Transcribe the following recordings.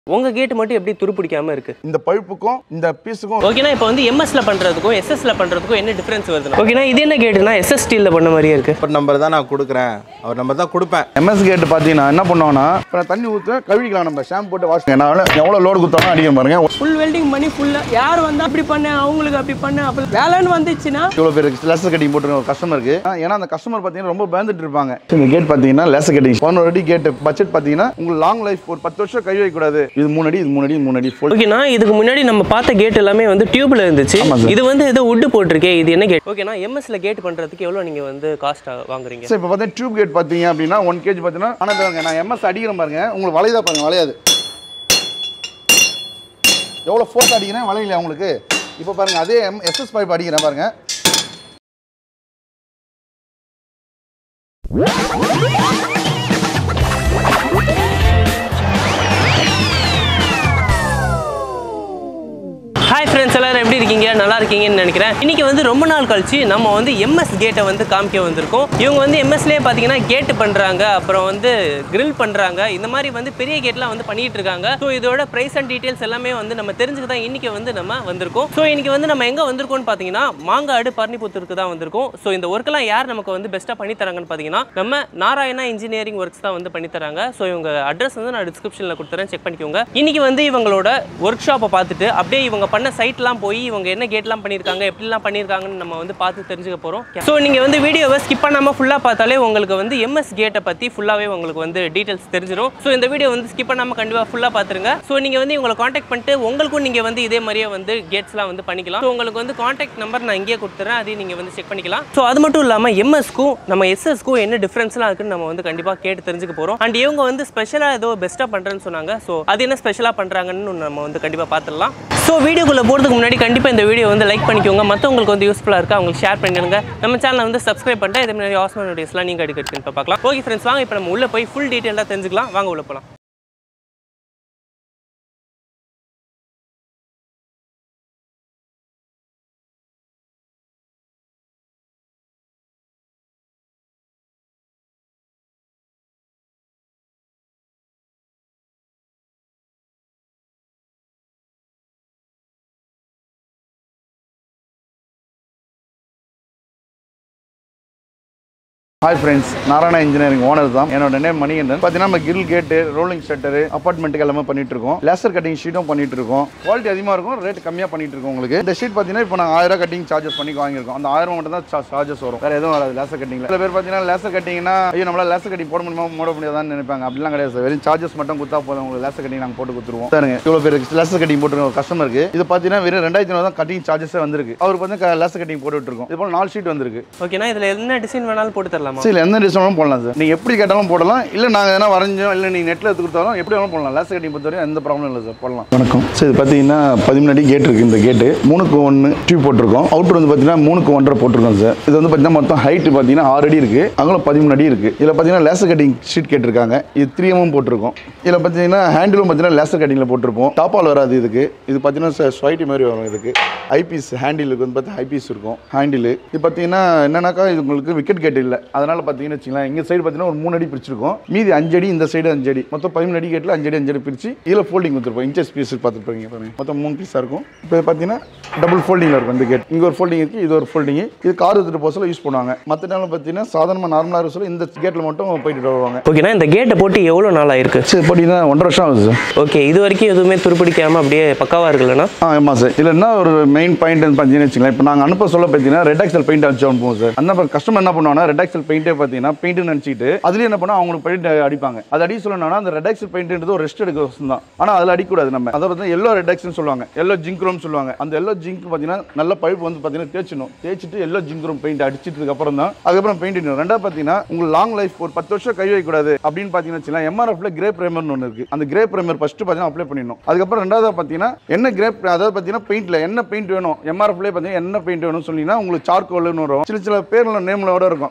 உங்க கேட் மட்டும் எப்படி துருப்பிடிக்காம இருக்கு இந்த பழுப்புக்கும் இந்த பீஸுக்கும் ஓகேனா இப்போ வந்து எம்எஸ்ல பண்றதுக்கும் எஸ்எஸ்ல பண்றதுக்கும் என்ன டிஃபரன்ஸ் வருது ஓகேனா இது என்ன கேட்டுனா எஸ்எஸ் ஸ்டீல்ல பண்ண மாதிரியே இருக்கு அவர் நம்பர் தான் நான் கொடுக்குறேன் அவர் நம்பர் தான் கொடுப்பேன் எம்எஸ் கேட் பார்த்தீங்கன்னா என்ன பண்ணுவாங்கன்னா இப்போ நான் தண்ணி ஊற்ற கழுவிக்கலாம் நம்ம ஷாம்பு போட்டு வாஷ் என்னால் எவ்வளோ லோடு கொடுத்தாலும் அடிக்க பாருங்க ஃபுல் வெல்டிங் பண்ணி ஃபுல்லா யார் வந்து அப்படி பண்ண அவங்களுக்கு அப்படி பண்ண அப்படி வேலைன்னு வந்துச்சுன்னா இவ்வளோ பேர் லேசர் கட்டிங் போட்டுருக்க ஒரு கஸ்டமருக்கு ஏன்னா அந்த கஸ்டமர் பார்த்தீங்கன்னா ரொம்ப பயந்துட்டு இருப்பாங்க இந்த கேட் பார்த்தீங்கன்னா லேசர் கட்டிங் பதினோரு அடி கேட் பட்ஜெட் பார்த்தீங்கன்னா உங்களுக்கு லாங் லைஃப் ஒரு பத்து வருஷம் கை வைக்கக்கூடாது இது மூணு அடி இது மூணு அடி மூணு அடி ஃபுல் ஓகேனா இதுக்கு முன்னாடி நம்ம பார்த்த கேட் எல்லாமே வந்து டியூப்ல இருந்துச்சு ஆமா சார். இது வந்து ஏதோ உட் போட்டிருக்கே இது என்ன கேட் ஓகேனா எம்எஸ்ல கேட் பண்றதுக்கு எவ்வளவு நீங்க வந்து காஸ்ட் வாங்குறீங்க சார் இப்போ பார்த்தீங்கன்னா டியூப் கேட் பார்த்தீங்க அப்படின்னா ஒன் கேஜி பார்த்தீங்கன்னா ஆனால் பாருங்க நான் எம்எஸ் அடிக்கிறேன் பாருங்க உங்களுக்கு வளையதா பாருங்க வளையாது எவ்வளோ ஃபோர்ஸ் அடிக்கிறேன் வளையலையா உங்களுக்கு இப்போ பாருங்க அதே எம் எஸ்எஸ் பைப் அடிக்கிறேன் பாருங்க ஹாய் ஃப்ரெண்ட்ஸ் எல்லாரும் எப்படி இருக்கீங்க நல்லா இருக்கீங்கன்னு நினைக்கிறேன் இன்னைக்கு வந்து ரொம்ப நாள் கழிச்சு நம்ம வந்து எம்எஸ் கேட்டை வந்து காமிக்க வந்திருக்கோம் இவங்க வந்து எம்எஸ்லேயே பார்த்தீங்கன்னா கேட்டு பண்ணுறாங்க அப்புறம் வந்து கிரில் பண்ணுறாங்க இந்த மாதிரி வந்து பெரிய கேட்லாம் வந்து பண்ணிட்டு இருக்காங்க ஸோ இதோட ப்ரைஸ் அண்ட் டீட்டெயில்ஸ் எல்லாமே வந்து நம்ம தெரிஞ்சுக்க தான் இன்னைக்கு வந்து நம்ம வந்திருக்கோம் ஸோ இன்னைக்கு வந்து நம்ம எங்கே வந்திருக்கோம்னு பார்த்தீங்கன்னா மாங்காடு பர்ணிபுத்தூருக்கு தான் வந்திருக்கோம் ஸோ இந்த ஒர்க்கெல்லாம் யார் நமக்கு வந்து பெஸ்ட்டாக பண்ணி தராங்கன்னு பார்த்தீங்கன்னா நம்ம நாராயணா இன்ஜினியரிங் ஒர்க்ஸ் தான் வந்து பண்ணி தராங்க ஸோ இவங்க அட்ரஸ் வந்து நான் டிஸ்கிரிப்ஷனில் கொடுத்துறேன் செக் பண்ணிக்கோங்க இன்னைக்கு வந்து இவங்களோட ஒர்க் ஷாப்பை பார்த்துட்டு அப்படியே இவங்க பண்ண சைட்லாம் போய் இவங்க என்ன கேட்லாம் பண்ணியிருக்காங்க எப்படிலாம் பண்ணியிருக்காங்கன்னு நம்ம வந்து பார்த்து தெரிஞ்சுக்க போகிறோம் ஸோ நீங்கள் வந்து வீடியோவை ஸ்கிப் பண்ணாமல் ஃபுல்லாக பார்த்தாலே உங்களுக்கு வந்து எம்எஸ் கேட்டை பற்றி ஃபுல்லாகவே உங்களுக்கு வந்து டீட்டெயில்ஸ் தெரிஞ்சிடும் ஸோ இந்த வீடியோ வந்து ஸ்கிப் பண்ணாமல் கண்டிப்பாக ஃபுல்லாக பார்த்துருங்க ஸோ நீங்கள் வந்து இவங்களை காண்டாக்ட் பண்ணிட்டு உங்களுக்கும் நீங்கள் வந்து இதே மாதிரியே வந்து கேட்ஸ்லாம் வந்து பண்ணிக்கலாம் ஸோ உங்களுக்கு வந்து காண்டாக்ட் நம்பர் நான் இங்கேயே கொடுத்துறேன் அதையும் நீங்கள் வந்து செக் பண்ணிக்கலாம் ஸோ அது மட்டும் இல்லாமல் எம்எஸ்க்கும் நம்ம எஸ்எஸ்க்கும் என்ன டிஃப்ரென்ஸ்லாம் இருக்குன்னு நம்ம வந்து கண்டிப்பாக கேட்டு தெரிஞ்சுக்க போகிறோம் அண்ட் இவங்க வந்து ஸ்பெஷலாக ஏதோ பெஸ்ட்டாக பண்ணுறேன்னு சொன்னாங்க ஸோ அது என்ன ஸ்பெஷலாக பண்ணுறாங்கன்னு நம்ம வந்து கண்டிப்பாக பார்த்துடலாம் ஸோ வீடியோக்குள்ளே போகிறதுக்கு முன்னாடி கண்டிப்பாக இந்த வீடியோ வந்து லைக் பண்ணிக்கோங்க மற்றவங்களுக்கு வந்து யூஸ்ஃபுல்லாக இருக்கா அவங்களுக்கு ஷேர் பண்ணிடுங்க நம்ம சேனலை வந்து சப்ஸ்கிரைப் பண்ணிட்டு இதே மாதிரி ஆஸ்மான வீடியோஸ்லாம் நீங்கள் அடிக்கடி இப்போ பார்க்கலாம் ஓகே ஃப்ரெண்ட்ஸ் வாங்க இப்போ நம்ம உள்ளே போய் ஃபுல் டீட்டெயிலாக தெரிஞ்சுக்கலாம் வாங்க உள்ள போகலாம் hi friends Narayana engineering owner தான் என்னோட நேம் மணிகண்டன் பார்த்தீங்கன்னா நம்ம கிரில் கேட்டு ரோலிங் ஷட்டரு அப்பார்ட்மெண்ட்டுக்கு எல்லாமே பண்ணிட்டு இருக்கோம் லேசர் கட்டிங் ஷீட்டும் பண்ணிட்டு இருக்கோம் குவாலிட்டி அதிகமாக இருக்கும் ரேட் கம்மியாக பண்ணிட்டு இருக்கோம் உங்களுக்கு இந்த ஷீட் பார்த்தீங்கன்னா இப்போ நாங்கள் ஆயிரம் கட்டிங் சார்ஜஸ் பண்ணி வாங்கியிருக்கோம் அந்த ஆயிரம் மட்டும் தான் சார்ஜஸ் வரும் வேறு எதுவும் வராது லேசர் கட்டிங்கில் சில பேர் பார்த்தீங்கன்னா லேசர் கட்டிங்னா ஐயோ நம்மளால லேசர் கட்டிங் போட முடியுமா போட முடியாதான்னு நினைப்பாங்க அப்படிலாம் கிடையாது சார் வெறும் சார்ஜஸ் மட்டும் கொடுத்தா போதும் உங்களுக்கு லேசர் கட்டிங் நாங்கள் போட்டு கொடுத்துருவோம் பாருங்க இவ்வளோ பேர் லேசர் கட்டிங் போட்டுருக்க ஒரு கஸ்டமருக்கு இது பார்த்தீங்கன்னா வெறும் ரெண்டாயிரத்தி ஐநூறு தான் கட்டிங் சார்ஜஸே வந்திருக்கு அவருக்கு வந்து லேசர் கட்டிங் போட்டு விட்டுருக்கோம் இது போல நாலு ஷீட் வந்திருக்கு ஓகேனா இதில் என்ன டிசைன் வேணாலும் போட்டு தரலாமா சரி எந்த டிசைனும் போடலாம் சார் நீங்கள் எப்படி கேட்டாலும் போடலாம் இல்லை நாங்கள் எதனா வரைஞ்சோம் இல்லை நீங்கள் நெட்டில் எடுத்து கொடுத்தாலும் எப்படி வேணாலும் போடலாம் லேசர் கட்டிங் பொறுத்தவரைக்கும் எந்த ப்ராப்ளம் இல்லை சார் போடலாம் வணக்கம் சார் இது பார்த்தீங்கன்னா பதிமூணு அடி கேட் இருக்குது இந்த கேட்டு மூணுக்கு ஒன்று டியூப் போட்டிருக்கோம் அவுட்டர் வந்து பார்த்தீங்கன்னா மூணுக்கு ஒன்றரை போட்டிருக்கோம் சார் இது வந்து பார்த்தீங்கன்னா மொத்தம் ஹைட்டு பார்த்தீங்கன்னா ஆறு அடி இருக்குது அகலம் பதிமூணு அடி இருக்குது இதில் பார்த்தீங்கன்னா லேசர் கட்டிங் ஷீட் கேட்டிருக்காங்க இது த்ரீ எம்எம் போட்டிருக்கோம் இதில் பார்த்தீங்கன்னா ஹேண்டிலும் பார்த்தீங்கன்னா லேசர் கட்டிங்கில் போட்டிருப்போம் டாப்பால் வராது இதுக்கு இது பார்த்தீங்கன்னா ஸ்வைட்டி மாதிரி வரும் இதுக்கு ஐபீஸ் ஹேண்டிலுக்கு வந்து பார்த்தீங்கன்னா ஐபீஸ் இருக்கும் ஹேண்டில் இது பார்த்தீங்கன்னா என்னன்னாக்கா இது உங்களுக்கு விக்கெட் கேட் இல்லை அதனால பார்த்தீங்கன்னு வச்சுங்களேன் எங்கள் சைடு பார்த்தீங்கன்னா ஒரு மூணு அடி பிரிச்சிருக்கோம் மீதி அஞ்சு அடி இந்த சைடு அஞ்சு அடி மொத்தம் பதிமூணு அடி கேட்டில் அஞ்சு அடி அஞ்சு அடி பிரிச்சு இதில் ஃபோல்டிங் கொடுத்துருப்போம் இன்ச்சஸ் பீஸ் பார்த்துருப்பீங்க பாருங்க மொத்தம் மூணு பீஸாக இருக்கும் இப்போ பார்த்தீங்கன்னா டபுள் ஃபோல்டிங்கில் இருக்கும் இந்த கேட் இங்கே ஒரு ஃபோல்டிங் இருக்குது இது ஒரு ஃபோல்டிங் இது கார் எடுத்துகிட்டு போக சொல்ல யூஸ் பண்ணுவாங்க மற்ற டைமில் பார்த்தீங்கன்னா சாதாரணமாக நார்மலாக இருக்க சொல்ல இந்த கேட்டில் மட்டும் போயிட்டு வருவாங்க ஓகேனா இந்த கேட்டை போட்டு எவ்வளோ நாள் ஆயிருக்கு சரி போட்டிங்கன்னா ஒன்றரை வருஷம் ஆகுது சார் ஓகே இது வரைக்கும் எதுவுமே துருப்பிடிக்காமல் அப்படியே பக்காவாக இருக்குல்லண்ணா ஆ ஆமாம் சார் இதில் என்ன ஒரு மெயின் பாயிண்ட் பார்த்தீங்கன்னு வச்சுங்களேன் இப்போ நாங்கள் அனுப்ப சொல்ல பார்த்தீங்கன்னா ரெட் ஆக்சல் பெயிண்ட் அடிச்சு அனுப்புவோம் சார் அந்த கஸ்டமர் என்ன பண்ணுவாங்கன்னா ரெட் ஆக்சல் பெயிண்டே பார்த்தீங்கன்னா பெயிண்ட் நினச்சிட்டு அதுலேயே என்ன பண்ணா அவங்களுக்கு பெயிண்ட் அடிப்பாங்க அது அடி சொல்லணும்னா அந்த ரெட் ஆக்சல் பெயிண்ட்ன்றது ஒரு ரெஸ்ட் எடுக்க வசம் தான் ஆனால் அதில் அடிக்கூடாது நம்ம அதை பார்த்தீங்கன்னா எல்லோ ரெட் ஆக்சல் சொல்லுவாங்க எல்லோ ஜிங்க்ரோம் சொல்லுவாங்க அந்த எல்லோ ஜிங்க் பார்த்தீங்கன்னா நல்ல பழுப்பு வந்து பார்த்தீங்கன்னா தேய்ச்சணும் தேய்ச்சிட்டு எல்லோ ஜிங்க்ரோம் பெயிண்ட் அடிச்சிட்டு அப்புறம் தான் அதுக்கப்புறம் பெயிண்ட் அடிக்கணும் ரெண்டாவது பார்த்தீங்கன்னா உங்களுக்கு லாங் லைஃப் ஒரு பத்து வருஷம் கை வைக்கக்கூடாது அப்படின்னு பார்த்தீங்கன்னா வச்சுக்கலாம் எம்ஆர்எஃப்ல கிரே பிரேமர்னு ஒன்று இருக்கு அந்த கிரே பிரேமர் ஃபர்ஸ்ட் பார்த்தீங்கன்னா அப்ளை பண்ணிடணும் அதுக்கப்புறம் ரெண்டாவது பார்த்தீங்கன்னா என்ன கிரே அதாவது பார்த்தீங்கன்னா பெயிண்ட்ல என்ன பெயிண்ட் வேணும் எம்ஆர்எஃப்ல பார்த்தீங்கன்னா என்ன பெயிண்ட் வேணும்னு சொன்னீங்கன்னா உங்களுக்கு சார்கோல்னு வரும் சில சில பேர்ல நேம்லோட இருக்கும் எம்ஆர்எஃப்ல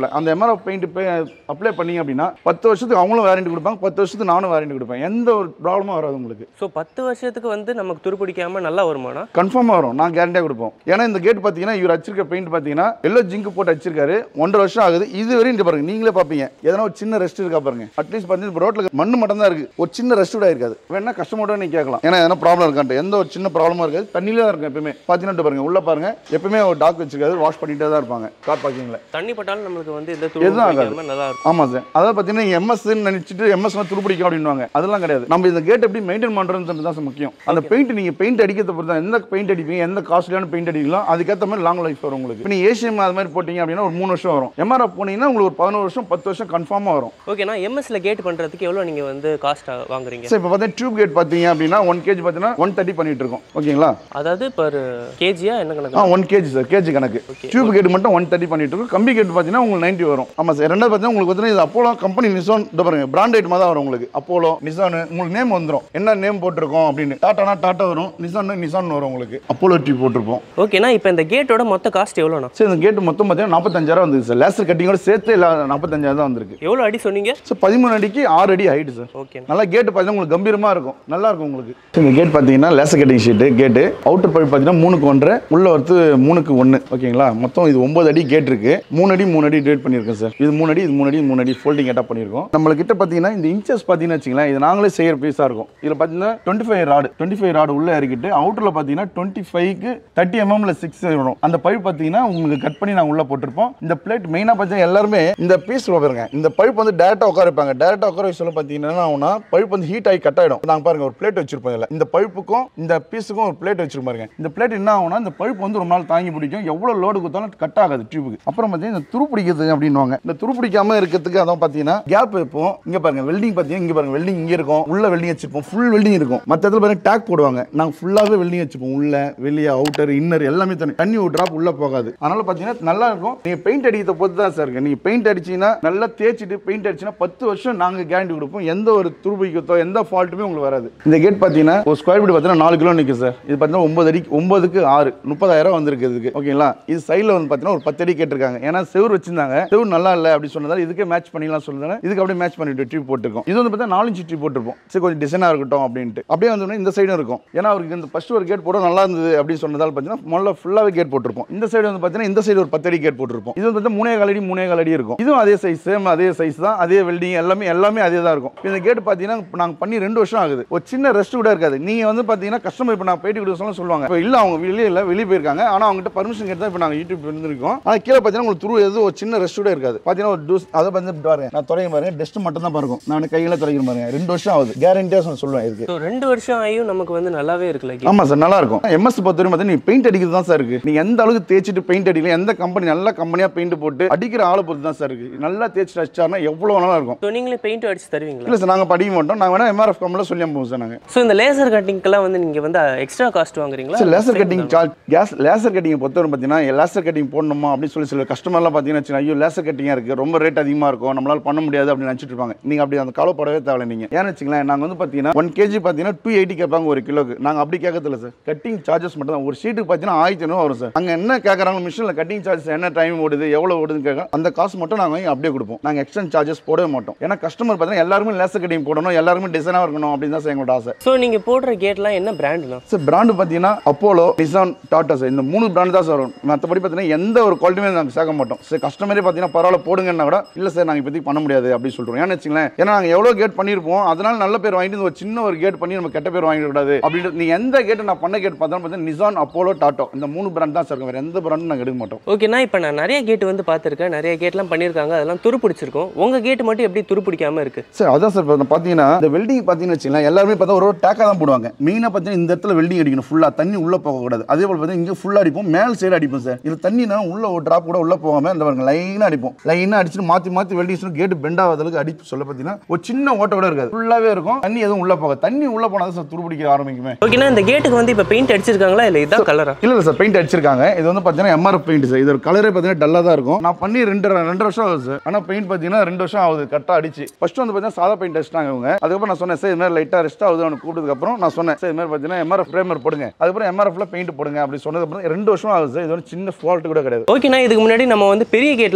வரல அந்த எம்ஆர்எஃப் பெயிண்ட் அப்ளை பண்ணீங்க அப்படின்னா பத்து வருஷத்துக்கு அவங்களும் வாரண்டி கொடுப்பாங்க பத்து வருஷத்துக்கு நானும் வாரண்டி கொடுப்பேன் எந்த ஒரு ப்ராப்ளமும் வராது உங்களுக்கு ஸோ பத்து வருஷத்துக்கு வந்து நமக்கு துருப்பிடிக்காம நல்லா வருமானா கன்ஃபார்மாக வரும் நான் கேரண்டியாக கொடுப்போம் ஏன்னா இந்த கேட் பார்த்தீங்கன்னா இவர் வச்சிருக்க பெயிண்ட் பார்த்தீங்கன்னா எல்லோ ஜிங்க் போட்டு வச்சிருக்காரு ஒன்றரை வருஷம் ஆகுது இது வரையும் இங்க பாருங்க நீங்களே பார்ப்பீங்க எதனா ஒரு சின்ன ரெஸ்ட் இருக்கா பாருங்க அட்லீஸ்ட் பார்த்தீங்கன்னா ரோட்டில் மண்ணு மட்டும் தான் இருக்கு ஒரு சின்ன ரெஸ்ட் கூட இருக்காது வேணா கஸ்டமர்ட்ட நீ கேட்கலாம் ஏன்னா எதனா ப்ராப்ளம் இருக்கான்ட்டு எந்த ஒரு சின்ன ப்ராப்ளமும் இருக்காது தண்ணியில தான் இருக்கும் எப்பவுமே பார்த்தீங்கன்னா பாருங்க உள்ள பாருங்க எப்பவுமே ஒரு டாக் வச்சிருக்காது வாஷ் பண்ணிட்டே தான் இருப்பாங்க கார் பார்க்கிங்ல தண்ணி பட்டாலும் நம்மளுக்கு வந்து எந்த எதுவும் ஆகாது. துருப்பிடிக்காம நல்லா இருக்கும் ஆமா சார் அதாவது பார்த்தீங்கன்னா எம்எஸ் நினைச்சிட்டு எம்எஸ் துருப்பிடிக்கும் அப்படின்வாங்க அதெல்லாம் கிடையாது நம்ம இந்த கேட் எப்படி மெயின்டைன் பண்றதுன்றது தான் சார் முக்கியம் அந்த பெயிண்ட் நீங்க பெயிண்ட் அடிக்கிறத பொறுத்து தான் எந்த பெயிண்ட் அடிப்பீங்க எந்த காஸ்ட்லியான பெயிண்ட் அடிக்கலாம் அதுக்கேற்ற மாதிரி லாங் லைஃப் வரும் உங்களுக்கு இப்போ நீ ஏசிஎம் அது மாதிரி போட்டீங்க அப்படின்னா ஒரு மூணு வருஷம் வரும் எம்ஆர்எஃப் போனீங்கன்னா உங்களுக்கு ஒரு பதினோரு வருஷம் பத்து வருஷம் கன்ஃபார்மாக வரும் ஓகேண்ணா எம்எஸ்ல கேட் பண்றதுக்கு எவ்வளோ நீங்க வந்து காஸ்ட் வாங்குறீங்க சார் இப்போ பார்த்தீங்கன்னா டியூப் கேட் பார்த்தீங்க அப்படின்னா ஒன் கேஜி பார்த்தீங்கன்னா ஒன் தேர்ட்டி பண்ணிட்டு இருக்கோம் ஓகேங்களா அதாவது பர் கேஜியா என்ன ஆ கணக்கு ஒன் கேஜி சார் கேஜி கணக்கு டியூப் கேட் மட்டும் ஒன் தேர்ட்டி பண்ணிட்டு இருக்கோம் கம்பி கேட் பார்த்தீங்கன்னா உங்களுக்கு நைன்ட்டி வரும் ஆமாம் சார் ரெண்டாவது பார்த்தீங்கன்னா உங்களுக்கு பார்த்தீங்கன்னா இது அப்போலோ கம்பெனி நிசான் இந்த பாருங்க பிராண்டட் மாதிரி தான் வரும் உங்களுக்கு அப்போலோ நிசான் உங்களுக்கு நேம் வந்துடும் என்ன நேம் போட்டிருக்கோம் அப்படின்னு டாட்டானா டாட்டா வரும் நிசான் நிசான் வரும் உங்களுக்கு அப்போலோ டியூப் போட்டிருப்போம் ஓகேண்ணா இப்போ இந்த கேட்டோட மொத்த காஸ்ட் எவ்வளோண்ணா சரி இந்த கேட் மொத்தம் பார்த்தீங்கன்னா நாற்பத்தஞ்சாயிரம் வந்தது சார் லேசர் கட்டிங்கோட சேர்த்து எல்லா நாற்பத்தஞ்சாயிரம் தான் வந்திருக்கு எவ்வளோ அடி சொன்னீங்க சார் பதிமூணு அடிக்கு ஆறு அடி ஹைட் சார் ஓகேண்ணா நல்லா கேட்டு பார்த்தீங்கன்னா உங்களுக்கு கம்பீரமாக இருக்கும் நல்லா இருக்கும் உங்களுக்கு சரி, இந்த கேட் பார்த்தீங்கன்னா laser cutting sheet gate outer pipe பார்த்தீங்கன்னா மூணுக்கு ஒன்றரை உள்ள வரது மூணுக்கு ஒன்று ஓகேங்களா மொத்தம் இது ஒன்பது அடி கேட் இருக்கு மூணு அடி மூணு அடி டேட் பண்ணியிருக்கேன் சார் இது மூணு அடி இது மூணு அடி இது மூணு அடி ஃபோல்டிங் கேட்டாக பண்ணியிருக்கோம் நம்மளுக்கிட்ட பார்த்தீங்கன்னா இந்த இன்ச்சஸ் பார்த்தீங்கன்னா வச்சுங்களேன் இது நாங்களே செய்கிற பீஸாக இருக்கும் இதில் பார்த்தீங்கன்னா twenty five rod twenty five rod உள்ள இறக்கிட்டு அவுட்டரில் பார்த்தீங்கன்னா டுவெண்ட்டி ஃபைவ்க்கு தேர்ட்டி எம்எம்ல சிக்ஸ் வரும் அந்த பைப் பார்த்தீங்கன்னா உங்களுக்கு கட் பண்ணி நாங்கள் உள்ள போட்டிருப்போம் இந்த பிளேட் மெயினாக பார்த்தீங்கன்னா எல்லாருமே இந்த பீஸ் பாருங்க இந்த பைப் வந்து டேரெக்டாக உட்கார வைப்பாங்க டேரெக்டாக உட்கார வச்சு பார்த்தீங்கன்னா என்ன ஆகும்னா பைப் வந்து ஹீட் ஆகி கட் ஆகிடும் நாங்கள் பாருங்க ஒரு பிளேட் வச்சிருப்போம் இதில் இந்த பைப்புக்கும் இந்த பீஸுக்கும் ஒரு பிளேட் வச்சிருப்போம் பாருங்க இந்த பிளேட் என்ன ஆகும்னா இந்த பைப் வந்து ரொம்ப நாள் தாங்கி பிடிக்கும் எவ்வளோ லோடு கொடுத்தாலும் கட் ஆகாது டியூபுக்கு அப்புறம் பார்த்தீங்கன்னா இந்த துரு பிடிக்கிறது அப்படின்னுவாங்க இந்த துரு பிடிக்காம இருக்கிறதுக்கு அதான் பார்த்தீங்கன்னா கேப் வைப்போம் இங்கே பாருங்க வெல்டிங் பார்த்தீங்கன்னா இங்கே பாருங்க வெல்டிங் இங்கே இருக்கும் உள்ள வெல்டிங் வச்சிருப்போம் ஃபுல் வெல்டிங் இருக்கும் மற்ற இடத்துல பாருங்க டேக் போடுவாங்க நாங்கள் ஃபுல்லாகவே வெல்டிங் வச்சுப்போம் உள்ள வெளியே அவுட்டர் இன்னர் எல்லாமே தண்ணி தண்ணி ஒரு ட்ராப் உள்ள போகாது அதனால பார்த்தீங்கன்னா நல்லா இருக்கும் நீங்கள் பெயிண்ட் அடிக்கிறத பொறுத்து தான் சார் இருக்கு நீங்கள் பெயிண்ட் அடிச்சீங்கன்னா நல்லா தேய்ச்சிட்டு பெயிண்ட் அடிச்சுன்னா பத்து வருஷம் நாங்கள் கேரண்டி கொடுப்போம் எந்த ஒரு துருபிக்கத்தோ எந்த ஃபால்ட்டுமே உங்களுக்கு வராது இந்த கேட் பார்த்தீங்கன்னா ஒரு ஸ்கொயர் ஃபீட் பார்த்தீங்கன்னா நாலு கிலோ நிற்கும் சார் இது பார்த்தீங்கன்னா ஒன்பது அடி ஒன்பதுக்கு ஆறு முப்பதாயிரம் வந்திருக்கு இதுக்கு ஓகேங்களா இது சைடில் வந்து பார்த்தீங்கன்னா ஒரு பத்து அடி கேட்டிருக்காங்க ஏன்னா செவுர் வச்சிருந்தாங்க செவுர் நல்லா இல்லை அப்படி சொன்னதால இதுக்கே மேட்ச் பண்ணிக்கலாம் சொன்னதால இதுக்கு அப்படியே மேட்ச் பண்ணிட்டு டியூப் போட்டிருக்கோம் இது வந்து பார்த்தீங்கன்னா நாலு இன்ச்சு டியூப் போட்டிருப்போம் சரி கொஞ்சம் டிசைனாக இருக்கட்டும் அப்படின்ட்டு அப்படியே வந்து இந்த சைடும் இருக்கும் ஏன்னா அவருக்கு இந்த ஃபர்ஸ்ட் ஒரு கேட் போட நல்லா இருந்தது அப்படின்னு சொன்னதால பார்த்தீங்கன்னா முதல்ல ஃபுல்லாகவே கேட் போட்டிருப்போம் இந்த சைடு வந்து பார்த்தீங்கன்னா இந்த சைடு ஒரு பத்து அடி கேட் போட்டிருப்போம் இது வந்து பார்த்தீங்கன்னா மூணே கால் அடி மூணே கால் அடி இருக்கும் இதுவும் அதே சைஸ் சேம் அதே சைஸ் தான் அதே வெல்டிங் எல்லாமே எல்லாமே அதே தான் இருக்கும் இந்த கேட் பார்த்தீங்கன்னா இப்போ நாங்கள் பண்ணி ரெண்டு வருஷம் ஆகுது ஒரு சின்ன ரெஸ்ட் கூட இருக்காது நீங்கள் வந்து பார்த்தீங்கன்னா கஸ்டமர் இப்போ நான் பேட்டி கொடுக்க சொல்ல சொல்லுவாங்க இப்போ இல்லை அவங்க வெளியே இல்லை வெளியே போயிருக்காங்க ஆனால் அவங்ககிட்ட பர்மிஷன் கேட்டு தான் இப்போ நாங்கள் யூடியூப் இருந்திருக்கோம் ஆனால் கீழே பார்த்தீங்கன்னா உங்களுக்கு துரு எதுவும் ஒரு சின்ன ரெஸ்ட் கூட இருக்காது பார்த்தீங்கன்னா ஒரு டூஸ் அதை வந்து பாருங்க நான் துறைய பாருங்க டெஸ்ட் மட்டும் தான் பாருங்க நான் கையில் துறைக்கிற பாருங்க ரெண்டு வருஷம் ஆகுது கேரண்டியாக சொல்லுவேன் இதுக்கு ஸோ ரெண்டு வருஷம் ஆகியும் நமக்கு வந்து நல்லாவே இருக்குல்ல gate. ஆமா சார் நல்லா இருக்கும் எம்எஸ் பொறுத்தவரை பார்த்தீங்கன்னா நீ பெயிண்ட் அடிக்கிறது தான் சார் இருக்கு நீங்க எந்த அளவுக்கு தேய்ச்சிட்டு பெயிண்ட் அடிக்கல எந்த கம்பெனி நல்ல கம்பெனியா பெயிண்ட் போட்டு அடிக்கிற ஆளை பொறுத்து தான் சார் இருக்கு நல்லா தேய்ச்சிட்டு அடிச்சாருன்னா எவ்வளவு நல்லா இருக்கும் ஸோ நீங்களே பெயிண்ட் அடிச்சு தருவீங்களா இல்ல சார் நாங்க படிக்க மாட்டோம் நாங்க வேணா எம்ஆர்எஃப் கம்பெனியில் சொல்லி அனுப்புவோம் சார் நாங்க ஸோ இந்த லேசர் கட்டிங்க்கெல்லாம் வந்து நீங்கள் வந்து எக்ஸ்ட்ரா காஸ்ட் வாங்குறீங்களா sir laser cutting charge case laser cutting பொறுத்தவரை பார்த்தீங்கன்னா லேசர் கட்டிங் போடணுமா அப்படின்னு சொல்லி சில கஸ்டமர்லாம் பார்த்தீங்கன்னா வச்சுக்கோங்க, ஐயோ லேசர் கட்டிங்காக இருக்குது ரொம்ப ரேட் அதிகமாக இருக்கும் நம்மளால பண்ண முடியாது அப்படின்னு நினச்சிட்டு இருப்பாங்க நீங்கள் அப்படி அந்த கவலைப்படவே தேவையில்ல நீங்கள் ஏன்னு வச்சுங்களேன் நாங்கள் வந்து பார்த்தீங்கன்னா ஒன் கேஜி பார்த்தீங்கன்னா டூ எயிட்டி கேட்பாங்க ஒரு கிலோக்கு நாங்கள் அப்படி கேட்கறதில்ல சார் கட்டிங் சார்ஜஸ் மட்டும் தான் ஒரு ஷீட்டுக்கு பார்த்தீங்கன்னா ஆயிரத்தி ஐநூறு வரும் சார் அங்கே என்ன கேட்குறாங்க மிஷினில் கட்டிங் சார்ஜஸ் என்ன டைம் ஓடுது எவ்வளோ ஓடுதுன்னு கேட்க அந்த காசு மட்டும் நாங்கள் வாங்கி அப்படியே கொடுப்போம் நாங்கள் எக்ஸ்டென்ட் சார்ஜஸ் போடவே மாட்டோம் ஏன்னா கஸ்டமர் பார்த்தீங்கன்னா எல்லாருமே லேசர் கட்டிங் போடணும் எல்லாருமே டிசைனாக இருக்கணும் அப்படின்னு தான் சார் எங்களோட ஆசை ஸோ நீங்கள் போடுற கேட்லாம் என்ன பிராண்டுண்ணா சார் பிராண்டு பார்த்தீங்கன்னா அப்போலோ நிசான் டாடா சார் இந்த மூணு பிராண்ட் தான் சார் வரும் மற்றபடி பார்த்தீங்கன்னா எந்த ஒரு குவாலிட்டியுமே நாங்கள் சேர்க்க மாட்டோம் சார் கஸ்டமரே பார்த்தீங்கன்னா பரவாயில்ல போடுங்கன்னா கூட இல்லை சார் நாங்கள் இப்போதைக்கு பண்ண முடியாது அப்படின்னு சொல்கிறோம் ஏன்னு வச்சுங்களேன் ஏன்னா நாங்கள் எவ்வளோ கேட் பண்ணியிருப்போம் அதனால நல்ல பேர் வாங்கிட்டு ஒரு சின்ன ஒரு கேட் பண்ணி நம்ம கெட்ட பேர் வாங்கிட கூடாது அப்படின்ட்டு நீங்கள் எந்த கேட்டு நான் பண்ண கேட் பார்த்தாலும் பார்த்தீங்கன்னா நிசான் அப்போலோ டாட்டோ இந்த மூணு பிராண்ட் தான் சார் இருக்கும் வேறு எந்த பிராண்டும் நாங்கள் எடுக்க மாட்டோம் ஓகேண்ணா இப்போ நான் நிறைய கேட் வந்து பார்த்துருக்கேன் நிறைய கேட்லாம் பண்ணியிருக்காங்க அதெல்லாம் துரு பிடிச்சிருக்கும் உங்கள் கேட் மட்டும் எப்படி துரு பிடிக்காம இருக்கு சார் அதான் சார் இப்போ பார்த்தீங்கன்னா இந்த வெல்டிங் பார்த்தீங்கன்னு வச்சுக்கலாம் எல்லாருமே பார்த்தா ஒரு டேக்காக தான் போடுவாங்க மெயினாக பார்த்தீங்கன்னா இந்த இடத்துல வெல்டிங் அடிக்கணும் ஃபுல்லாக தண்ணி உள்ளே போகக்கூடாது அதே போல் பார்த்தீங்கன்னா இங்கே ஃபுல்லாக அடிப்போம் மேல் சைடு அடிப்போம் சார் இது தண்ணினா உள்ள ஒரு ட்ராப் கூட உள்ளே போகாமல் இந்த பாருங்க லைனாக அடிப்போம் லைனாக அடிச்சுட்டு மாற்றி மாற்றி வெல்டிங் கேட்டு பெண்ட் ஆகாதளவுக்கு அடிப்பு சொல்ல பார்த்தீங்கன்னா ஒரு சின்ன ஓட்ட கூட இருக்காது ஃபுல்லாகவே இருக்கும் தண்ணி எதுவும் உள்ளே போகாது தண்ணி உள்ளே போனால் தான் சார் துருப்பிடிக்க ஆரம்பிக்குமே ஓகேண்ணா இந்த கேட்டுக்கு வந்து இப்போ பெயிண்ட் அடிச்சிருக்காங்களா இல்லை இதுதான் கலரா இல்ல இல்ல சார் பெயிண்ட் அடிச்சிருக்காங்க இது வந்து பார்த்தீங்கன்னா எம்ஆர்எஃப் பெயிண்ட் சார் இது ஒரு கலரே பார்த்தீங்கன்னா டல்லாக தான் இருக்கும் நான் பண்ணி ரெண்டு ரெண்டு வருஷம் ஆகுது சார் ஆனால் பெயிண்ட் பார்த்தீங்கன்னா ரெண்டு வருஷம் ஆகுது கரெக்டாக அடிச்சு ஃபர்ஸ்ட் வந்து பார்த்தீங்கன்னா சாதா பெயிண்ட் அடிச்சிட்டாங்க இவங்க அதுக்கப்புறம் நான் சொன்னேன் சார் இது மாதிரி லைட்டாக ரெஸ்ட் ஆகுது அவனுக்கு கூப்பிட்டதுக்கப்புறம் நான் சொன்னேன் சார் இது மாதிரி பார்த்தீங்கன்னா எம்ஆர்எஃப் பிரேமர் போடுங்க அதுக்கப்புறம் எம்ஆர்எஃப்ல பெயிண்ட் போடுங்க அப்படி சொன்னதுக்கப்புறம் ரெண்டு வருஷம் ஆகுது சார் இது ஒரு சின்ன ஃபால்ட் கூட கிடையாது ஓகேண்ணா இதுக்கு முன்னாடி நம்ம வந்து பெரிய கேட்லாம்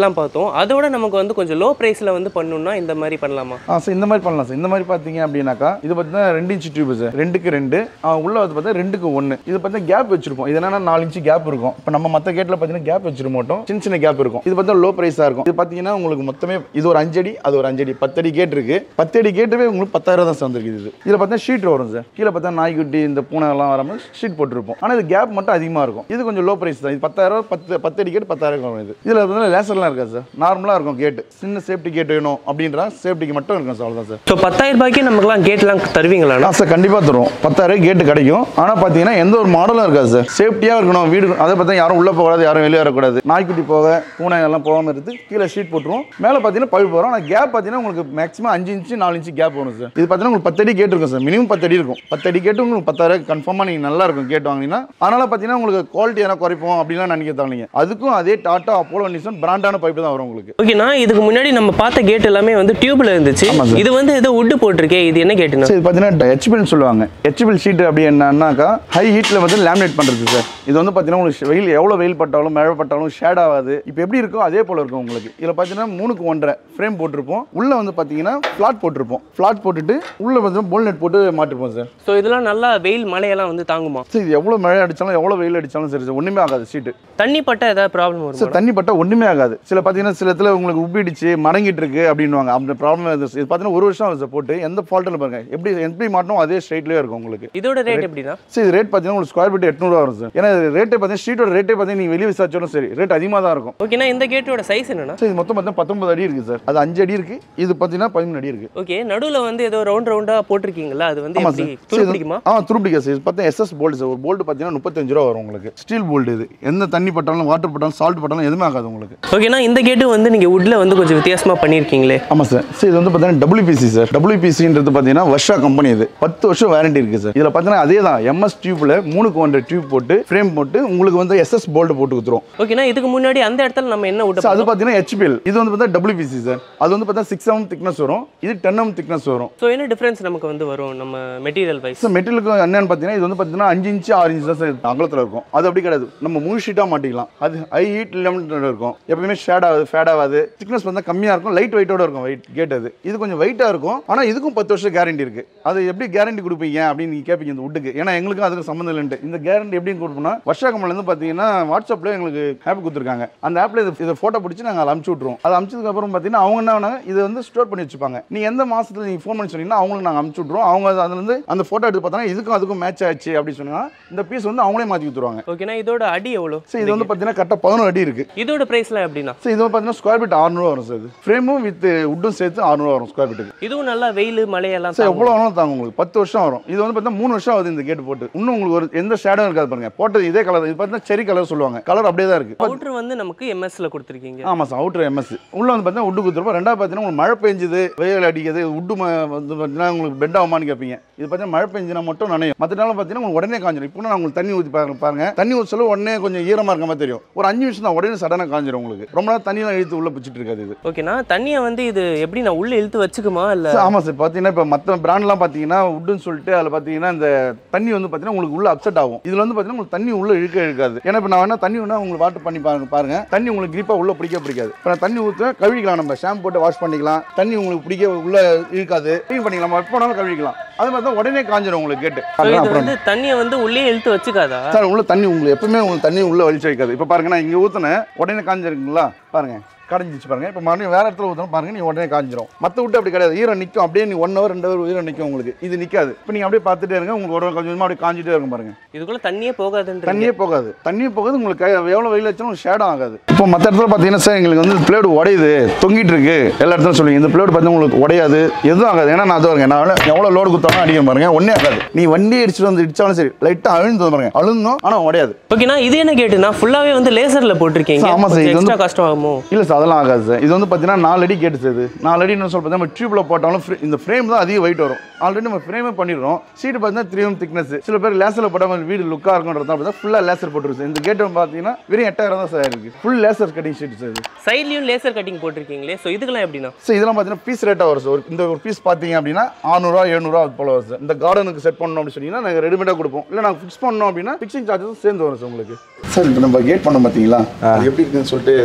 கேட்லாம் பார்த்தோம் அதோட நமக்கு வந்து கொஞ்சம் லோ ப்ரைஸில் வந்து பண்ணணும்னா இந்த மாதிரி பண்ணலாமா ஆ சார் இந்த மாதிரி பண்ணலாம் சார் இந்த மாதிரி பார்த்தீங்க அப்படின்னாக்கா இது பார்த்தீங்கன்னா ரெண்டு இன்ச்சு டியூப் சார் ரெண்டுக்கு ரெண்டு ஆ, உள்ள வந்து பார்த்தா ரெண்டுக்கு ஒன்று இது பார்த்தீங்கன்னா கேப் வச்சிருப்போம் இது என்னன்னா நாலு இன்ச்சு கேப் இருக்கும் இப்போ நம்ம மற்ற கேட்டில் பார்த்தீங்கன்னா கேப் வச்சிருக்க மாட்டோம் சின்ன சின்ன கேப் இருக்கும் இது பார்த்தா லோ ப்ரைஸாக இருக்கும் இது பார்த்தீங்கன்னா உங்களுக்கு மொத்தமே இது ஒரு அஞ்சடி அது ஒரு அஞ்சடி பத்தடி கேட் இருக்கு பத்தடி கேட்டுவே உங்களுக்கு பத்தாயிரம் தான் சார் வந்திருக்கு இது இதில் பார்த்தா ஷீட் வரும் சார் கீழே பார்த்தா நாய்க்குட்டி இந்த பூனை எல்லாம் வராமல் ஷீட் போட்டிருப்போம் ஆனால் இது கேப் மட்டும் அதிகமாக இருக்கும் இது கொஞ்சம் லோ ப்ரைஸ் தான் இது பத்தாயிரம் பத்து பத்தடி கேட் பத்தாயிரம் வரும் இது இதில் வந்து லேசர்லாம் இருக்காது சார் நார்மலாக இருக்கும் கேட்டு சின்ன சேஃப்டி கேட் வேணும் அப்படின்றா சேஃப்டிக்கு மட்டும் இருக்கும் சார் அவ்வளோதான் சார் ஸோ பத்தாயிரம் ரூபாய்க்கு நமக்குலாம் கேட்லாம் தருவீங்களாண்ணா ஆ சார் கண்டிப்பாக தருவோம் பத்தாயிரம் கேட்டு கிடைக்கும் ஆனால் பார்த்தீங்கன்னா எந்த ஒரு மாடலும் இருக்காது சார் சேஃப்டியாக இருக்கணும் வீடு அதை பார்த்தா யாரும் உள்ளே போகாது யாரும் வெளியே வரக்கூடாது நாய்க்குட்டி போக பூனை எல்லாம் போகாமல் இருந்து கீழே ஷீட் போட்டுருவோம் மேலே பார்த்தீங்கன்னா பழுப்பு வரும் ஆனால் கேப் பார்த்தீங்கன்னா உங்களுக்கு மேக்ஸிமம் அஞ்சு இன்ச்சு நாலு இன்ச்சு கேப் வரும் சார் இது பார்த்தீங்கன்னா உங்களுக்கு பத்தடி கேட் இருக்கும் சார் மினிமம் பத்தடி இருக்கும் பத்தடி கேட்டு உங்களுக்கு பத்தாயிரம் கன்ஃபார்மாக நீங்கள் நல்லா இருக்கும் கேட்டு வாங்கினீங்கன்னா அதனால் பார்த்தீங்கன்னா உங்களுக்கு குவாலிட்டி எதனா குறைப்போம் அப்படிலாம் நினைக்க தேவையில்லைங்க அதுக்கும் அதே டாட்டா அப்போலோ நிசன் பிராண்டான பைப்பு தான் வரும் உங்களுக்கு ஓகேண்ணா இதுக்கு முன்னாடி நம்ம பார்த்த கேட் எல்லாமே வந்து டியூப்ல இருந்துச்சு ஆமா சார். இது வந்து ஏதோ உட்டு போட்டிருக்கே இது என்ன கேட்டுண்ணா சார் இது பார்த்தீங்கன்னா ஹெச்பில்னு சொல்லுவாங்க ஹெச்பில் ஷீட் அப்படி என்னன்னாக்கா ஹை ஹீட்டில் வந்து லேமினேட் பண்ணுறது சார் இது வந்து பார்த்தீங்கன்னா உங்களுக்கு வெயில் எவ்வளோ வெயில் பட்டாலும் மழை பட்டாலும் ஷேட் ஆகாது இப்போ எப்படி இருக்கோ அதே போல் இருக்கும் உங்களுக்கு இதில் பார்த்தீங்கன்னா மூணுக்கு ஒன்றரை ஃப்ரேம் போட்டிருப்போம் உள்ளே வந்து பார்த்தீங்கன்னா ஃப்ளாட் போட்டிருப்போம் ஃப்ளாட் போட்டுட்டு உள்ளே வந்து போல் நெட் போட்டு மாட்டிருப்போம் சார் ஸோ இதெல்லாம் நல்லா வெயில் மழையெல்லாம் வந்து தாங்குமா சார் இது எவ்வளோ மழை அடித்தாலும் எவ்வளோ வெயில் அடித்தாலும் சரி சார் ஒன்றுமே ஆகாது ஷீட்டு தண்ணி பட்டா ஏதாவது ப்ராப்ளம் வரும் சார் தண்ணி பட்டா ஒன்றுமே ஆகாது சில பார்த்தீங்கன்னா சில இடத்துல உங்களுக்கு உப்பிடிச்சு மடங்கிட்டு இருக்கு அப்படின்னுவாங்க அந்த ப்ராப்ளம் இது பார்த்தீங்கன்னா ஒரு வருஷம் ஆகுது சார் போட்டு எந்த ஃபால்ட்டில் பாருங்க எப்படி எப்படி மாட்டணும் அதே ஸ்ட்ரைட்லேயே இருக்கும் உங்களுக்கு இதோட ரேட் எப்படின்னா சரி இது ரேட் பார்த்தீங்கன்னா உங்களுக்கு ஸ்கொயர் ஃபீட் எட்நூறுவா வரும் சார் ஏன்னா ரேட்டே பார்த்தீங்கன்னா ஸ்ட்ரீட்டோட ரேட்டே பார்த்தீங்கன்னா நீங்கள் வெளியே விசாரிச்சாலும் சரி ரேட் அதிகமாக தான் இருக்கும் ஓகேண்ணா இந்த கேட்டோட சைஸ் என்னன்னா சார் இது மொத்தம் பார்த்தீங்கன்னா பத்தொன்பது அடி இருக்குது சார் அது அஞ்சு அடி இருக்குது இது பார்த்தீங்கன்னா பதிமூணு அடி இருக்குது ஓகே நடுவில் வந்து ஏதோ ரவுண்ட் ரவுண்டா போட்டிருக்கீங்களா அது வந்து ஆமாம் எப்படி சார் துரு பிடிக்குமா ஆ துருப்பிடிக்கா சார் இது பார்த்தா எஸ்எஸ் போல்டு சார் ஒரு போல்டு பார்த்தீங்கன்னா முப்பத்தஞ்சு ரூபா வரும் உங்களுக்கு ஸ்டீல் போல்டு இது எந்த தண்ணி பட்டாலும் வாட்டர் பட்டாலும் சால்ட் பட்டாலும் எதுவுமே ஆகாது உங்களுக்கு ஓகேண்ணா இந்த கேட்டு வந்து நீங்க வுட்ல வந்து கொஞ்சம் வித்தியாசமா பண்ணியிருக்கீங்களே ஆமாம் சார் சார் இது வந்து பார்த்தீங்கன்னா டபிள்யூபிசி சார் டபிள்யூபிசின்றது பார்த்தீங்கன்னா வர்ஷா கம்பெனி இது பத்து வருஷம் வாரண்டி இருக்குது சார் இதில் பார்த்தீங்கன்னா அதே தான் எம்எஸ் டியூப்ல மூணுக்கு ஒன்றரை டியூப் போட்டு ஃப்ரேம் போட்டு உங்களுக்கு வந்து எஸ்எஸ் போல்டு போட்டு கொடுத்துரும் ஓகேண்ணா இதுக்கு முன்னாடி அந்த இடத்துல நம்ம என்ன விட்டு சார் அது பார்த்தீங்கன்னா ஹெச்பிஎல் இது வந்து பார்த்தா டபிள்யூபிசி சார் அது வந்து பார்த்தா சிக்ஸ் எம் திக்னஸ் வரும் இது டென் எம் திக்னஸ் வரும் ஸோ என்ன டிஃப்ரென்ஸ் நமக்கு வந்து வரும் நம்ம மெட்டீரியல் வைஸ் சார் மெட்டீரியலுக்கு என்னன்னு பார்த்தீங்கன்னா இது வந்து பார்த்தீங்கன்னா அஞ்சு இன்ச்சு ஆறு இன்ச்சு தான் சார் அகலத்தில் இருக்கும் அது அப்படி கிடையாது நம்ம மூணு ஷீட்டாக மாட்டிக்கலாம் அது ஹை ஹீட் லிமிட் இருக்கும் எப்பவுமே ஷேட் ஆகாது ஃபேட் ஆகாது திக்னஸ் வந்து கம்மியாக இருக்கும் லைட் வெயிட்டோட இருக்கும் வெயிட் கேட் அது இது கொஞ்சம் வெயிட்டாக இருக்கும் ஆனால் இதுக்கும் பத்து வருஷம் கேரண்டி இருக்குது அது எப்படி கேரண்டி கொடுப்பீங்க அப்படின்னு நீங்கள் கேட்பீங்க இந்த வுட்டுக்கு ஏன்னா எங்களுக்கும் அதுக்கு சம்மந்தம் இல்லைன்ட்டு இந்த கேரண்டி எப்படி கொடுப்போம்னா வருஷா கம்பெனிலேருந்து பார்த்தீங்கன்னா வாட்ஸ்அப்பில் எங்களுக்கு ஆப் கொடுத்துருக்காங்க அந்த ஆப்பில் இது இதை ஃபோட்டோ பிடிச்சி நாங்கள் அதை அமுச்சு விட்ருவோம் அதை அமுச்சதுக்கு அப்புறம் பார்த்தீங்கன்னா அவங்க என்ன பண்ணாங்க இதை வந்து ஸ்டோர் பண்ணி வச்சுப்பாங்க நீங்கள் எந்த மாதத்தில் நீங்கள் ஃபோன் பண்ணி சொன்னீங்கன்னா அவங்களுக்கு நாங்கள் அமுச்சு விட்ருவோம் அவங்க அது- அதுல இருந்து அந்த ஃபோட்டோ எடுத்து பார்த்தா இதுக்கும் அதுக்கும் மேட்ச் ஆச்சு அப்படின்னு சொன்னா இந்த பீஸ் வந்து அவங்களே மாற்றி கொடுத்துருவாங்க ஓகேண்ணா இதோட அடி எவ்வளோ சரி இது வந்து பார்த்தீங்கன்னா கரெக்டாக பதினோரு அடி இருக்கு இதோட ப்ரைஸ்லாம் எப்படிண்ணா சரி இது வந்து பார்த்தீங்கன்னா ஸ்கொயர் ஃபீட் ஆறுநூறுவா வரும் சார் இது ஃப்ரேமும் வித் உட்டும் சேர்த்து ஆறுநூறுவா வரும் ஸ்கொயர் ஃபீட்டுக்கு இதுவும் நல்லா வெயில் மழையெல்லாம் சார் தாங்கும். எவ்வளோ வேணாலும் தாங்க உங்களுக்கு பத்து வருஷம் வரும் இது வந்து பார்த்தீங்கன்னா மூணு வருஷம் ஆகுது இந்த கேட் போட்டு இன்னும் உங்களுக்கு ஒரு எந்த ஷேடும் இருக்காது பாருங்க போட்டது இதே கலர் இது பார்த்தீங்கன்னா செரி கலர் சொல்லுவாங்க கலர் அப்படியே தான் இருக்கு அவுட்ரு வந்து நமக்கு எம்எஸ்ல கொடுத்துருக்கீங்க ஆமாம் சார் அவுட்டர் எம்எஸ் உள்ள வந்து பார்த்தீங்கன்னா உட்டு கொடுத்துருப்போம் ரெண்டாவது பார்த்தீங்கன்னா உங்களுக்கு மழை பெஞ்சுது வெயில் அடிக்குது உட்டு ம- வந்து பார்த்தீங்கன்னா உங்களுக்கு பெட் ஆகுமான்னு கேட்பீங்க இது பார்த்தீங்கன்னா மழை பெஞ்சினா மட்டும் நனையும் மற்ற நாள் பார்த்தீங்கன்னா உங்களுக்கு உடனே காஞ்சிடும் இப்போ நான் உங்களுக்கு தண்ணி ஊற்றி பாருங்க பாருங்க தண்ணி ஊற்றி சொல்ல உடனே கொஞ்சம் ஈரமாக இருக்க மாதிரி தெரியும் ஒரு அஞ்சு நிமிஷம் தான் உடனே சடனாக காஞ்சிடும் உங்களுக்கு ரொம்ப நேரம் தண்ணியெலாம் இழுத்து உள்ள பிடிச்சிட்டு இருக்காது இது ஓகேண்ணா தண்ணியை வந்து இது எப்படி நான் உள்ள இழுத்து வச்சுக்குமா இல்ல சார் ஆமாம் சார் பார்த்தீங்கன்னா இப்போ மற்ற பிராண்ட்லாம் பார்த்தீங்கன்னா உட்டுன்னு சொல்லிட்டு அதில் பார்த்தீங்கன்னா இந்த தண்ணி வந்து பார்த்தீங்கன்னா உங்களுக்கு உள்ள அப்செட் ஆகும் இதில் வந்து பார்த்தீங்கன்னா உங்களுக்கு தண்ணி உள்ள இழுக்க இழுக்காது ஏன்னா இப்போ நான் வேணா தண்ணி வேணா உங்களுக்கு வாட்டர் பண்ணி பாருங்க பாருங்க தண்ணி உங்களுக்கு கிரிப்பாக உள்ள பிடிக்க பிடிக்காது இப்போ நான் தண்ணி ஊற்ற கழுவிக்கலாம் நம்ம ஷாம்பு போட்டு வாஷ் பண்ணிக்கலாம் தண்ணி உங்களுக்கு பிடிக்க உள்ள இழுக்காது க்ளீன் பண்ணிக்கலாம் எப்போ வேணாலும் கழுவிக்கலாம் அது மாதிரி தான் உடனே காஞ்சிடும் உங்களுக்கு கேட்டு So இது அப்புறம் வந்து தண்ணியை வந்து உள்ளே இழுத்து வச்சுக்காதா சார் உள்ள தண்ணி உங்களுக்கு எப்பவுமே உங்களுக்கு தண்ணி உள்ள வலிச்சு வைக்காது இப்போ பாருங்க நான் இங்கே ஊற்றுனேன் உடனே காஞ்சிருக்குங்களா பாருங்க கடைஞ்சிச்சு பாருங்க இப்போ மறுபடியும் வேற இடத்துல ஊற்றணும் பாருங்க நீ உடனே காஞ்சிரும் மற்ற விட்டு அப்படி கிடையாது ஈரம் நிற்கும் அப்படியே நீ ஒன் ஹவர் ரெண்டு ஹவர் ஈரம் நிற்கும் உங்களுக்கு இது நிற்காது இப்போ நீங்கள் அப்படியே பார்த்துட்டே இருங்க உங்களுக்கு உடனே கொஞ்சம் கொஞ்சமாக அப்படியே காஞ்சிட்டே இருக்கும் பாருங்க இதுக்குள்ள தண்ணியே போகாதுன்ற தண்ணியே போகாது தண்ணியே போகாது உங்களுக்கு கை- எவ்வளோ வெயில் வச்சாலும் ஷேடும் ஆகாது இப்போ மற்ற இடத்துல பார்த்தீங்கன்னா சார் எங்களுக்கு வந்து பிளேடு உடையுது தொங்கிட்டு இருக்கு எல்லா இடத்துல சொல்லுவீங்க இந்த பிளேடு பார்த்தீங்கன்னா உங்களுக்கு உடையாது எதுவும் ஆகாது ஏன்னா நான் அது பாருங்க நான் எவ்வளோ லோடு கொடுத்தாலும் அடிக்க பாருங்க ஒன்றே ஆகாது நீ வண்டி அடிச்சுட்டு வந்து இடிச்சாலும் சரி லைட்டாக அழுந்து பாருங்க அழுந்தோம் ஆனால் உடையாது ஓகேண்ணா இது என்ன கேட்டுனா ஃபுல்லாவே வந்து லேசர்ல போட்டிருக்கீங்க ஆமா சார், இது வந்து- எக்ஸ்ட்ரா கஷ்டம் ஆகுமோ இல்லை சார் அதெல்லாம் ஆகாது சார் இது வந்து பார்த்தீங்கன்னா நாலு அடி கேட்டு சார் இது நாலு அடி என்ன சொல்ல நம்ம டியூப்ல போட்டாலும் free- இந்த ஃப்ரேம் தான் அதிக வெயிட் வரும் ஆல்ரெடி நம்ம ஃப்ரேமே பண்ணிடுறோம் சீட்டு பார்த்தீங்கன்னா த்ரீ எம் திக்னஸ் சில பேர் லேசரில் போட்டால் வீடு லுக்காக இருக்குன்றதா பார்த்தா ஃபுல்லாக லேசர் போட்டுருக்கு இந்த கேட்டு பார்த்தீங்கன்னா வெறும் எட்டாயிரம் தான் சார் இருக்கு full laser cutting sheet sir இது சைட்லயும் லேசர் கட்டிங் போட்டிருக்கீங்களே ஸோ இதுக்கெல்லாம் எப்படின்னா சார் இதெல்லாம் பார்த்தீங்கன்னா பீஸ் ரேட்டாக வரும் சார் ஒரு- இந்த ஒரு பீஸ் பார்த்தீங்க அப்படின்னா ஆறுநூறுவா எழுநூறுவா அது போல வரும் சார் இந்த கார்டனுக்கு செட் பண்ணணும் அப்படின்னு சொன்னீங்கன்னா நாங்கள் ரெடிமேடாக கொடுப்போம் இல்லை நாங்கள் ஃபிக்ஸ் பண்ணோம் அப்படின்னா ஃபிக்ஸிங் சார்ஜஸ் சேர்ந்து வரும் சார் உங்களுக்கு சார் இப்போ நம்ம கேட் பண்ணோம் பார்த்தீங்களா அது எப்படி இருக்குன்னு சொல்லிட்டு சார்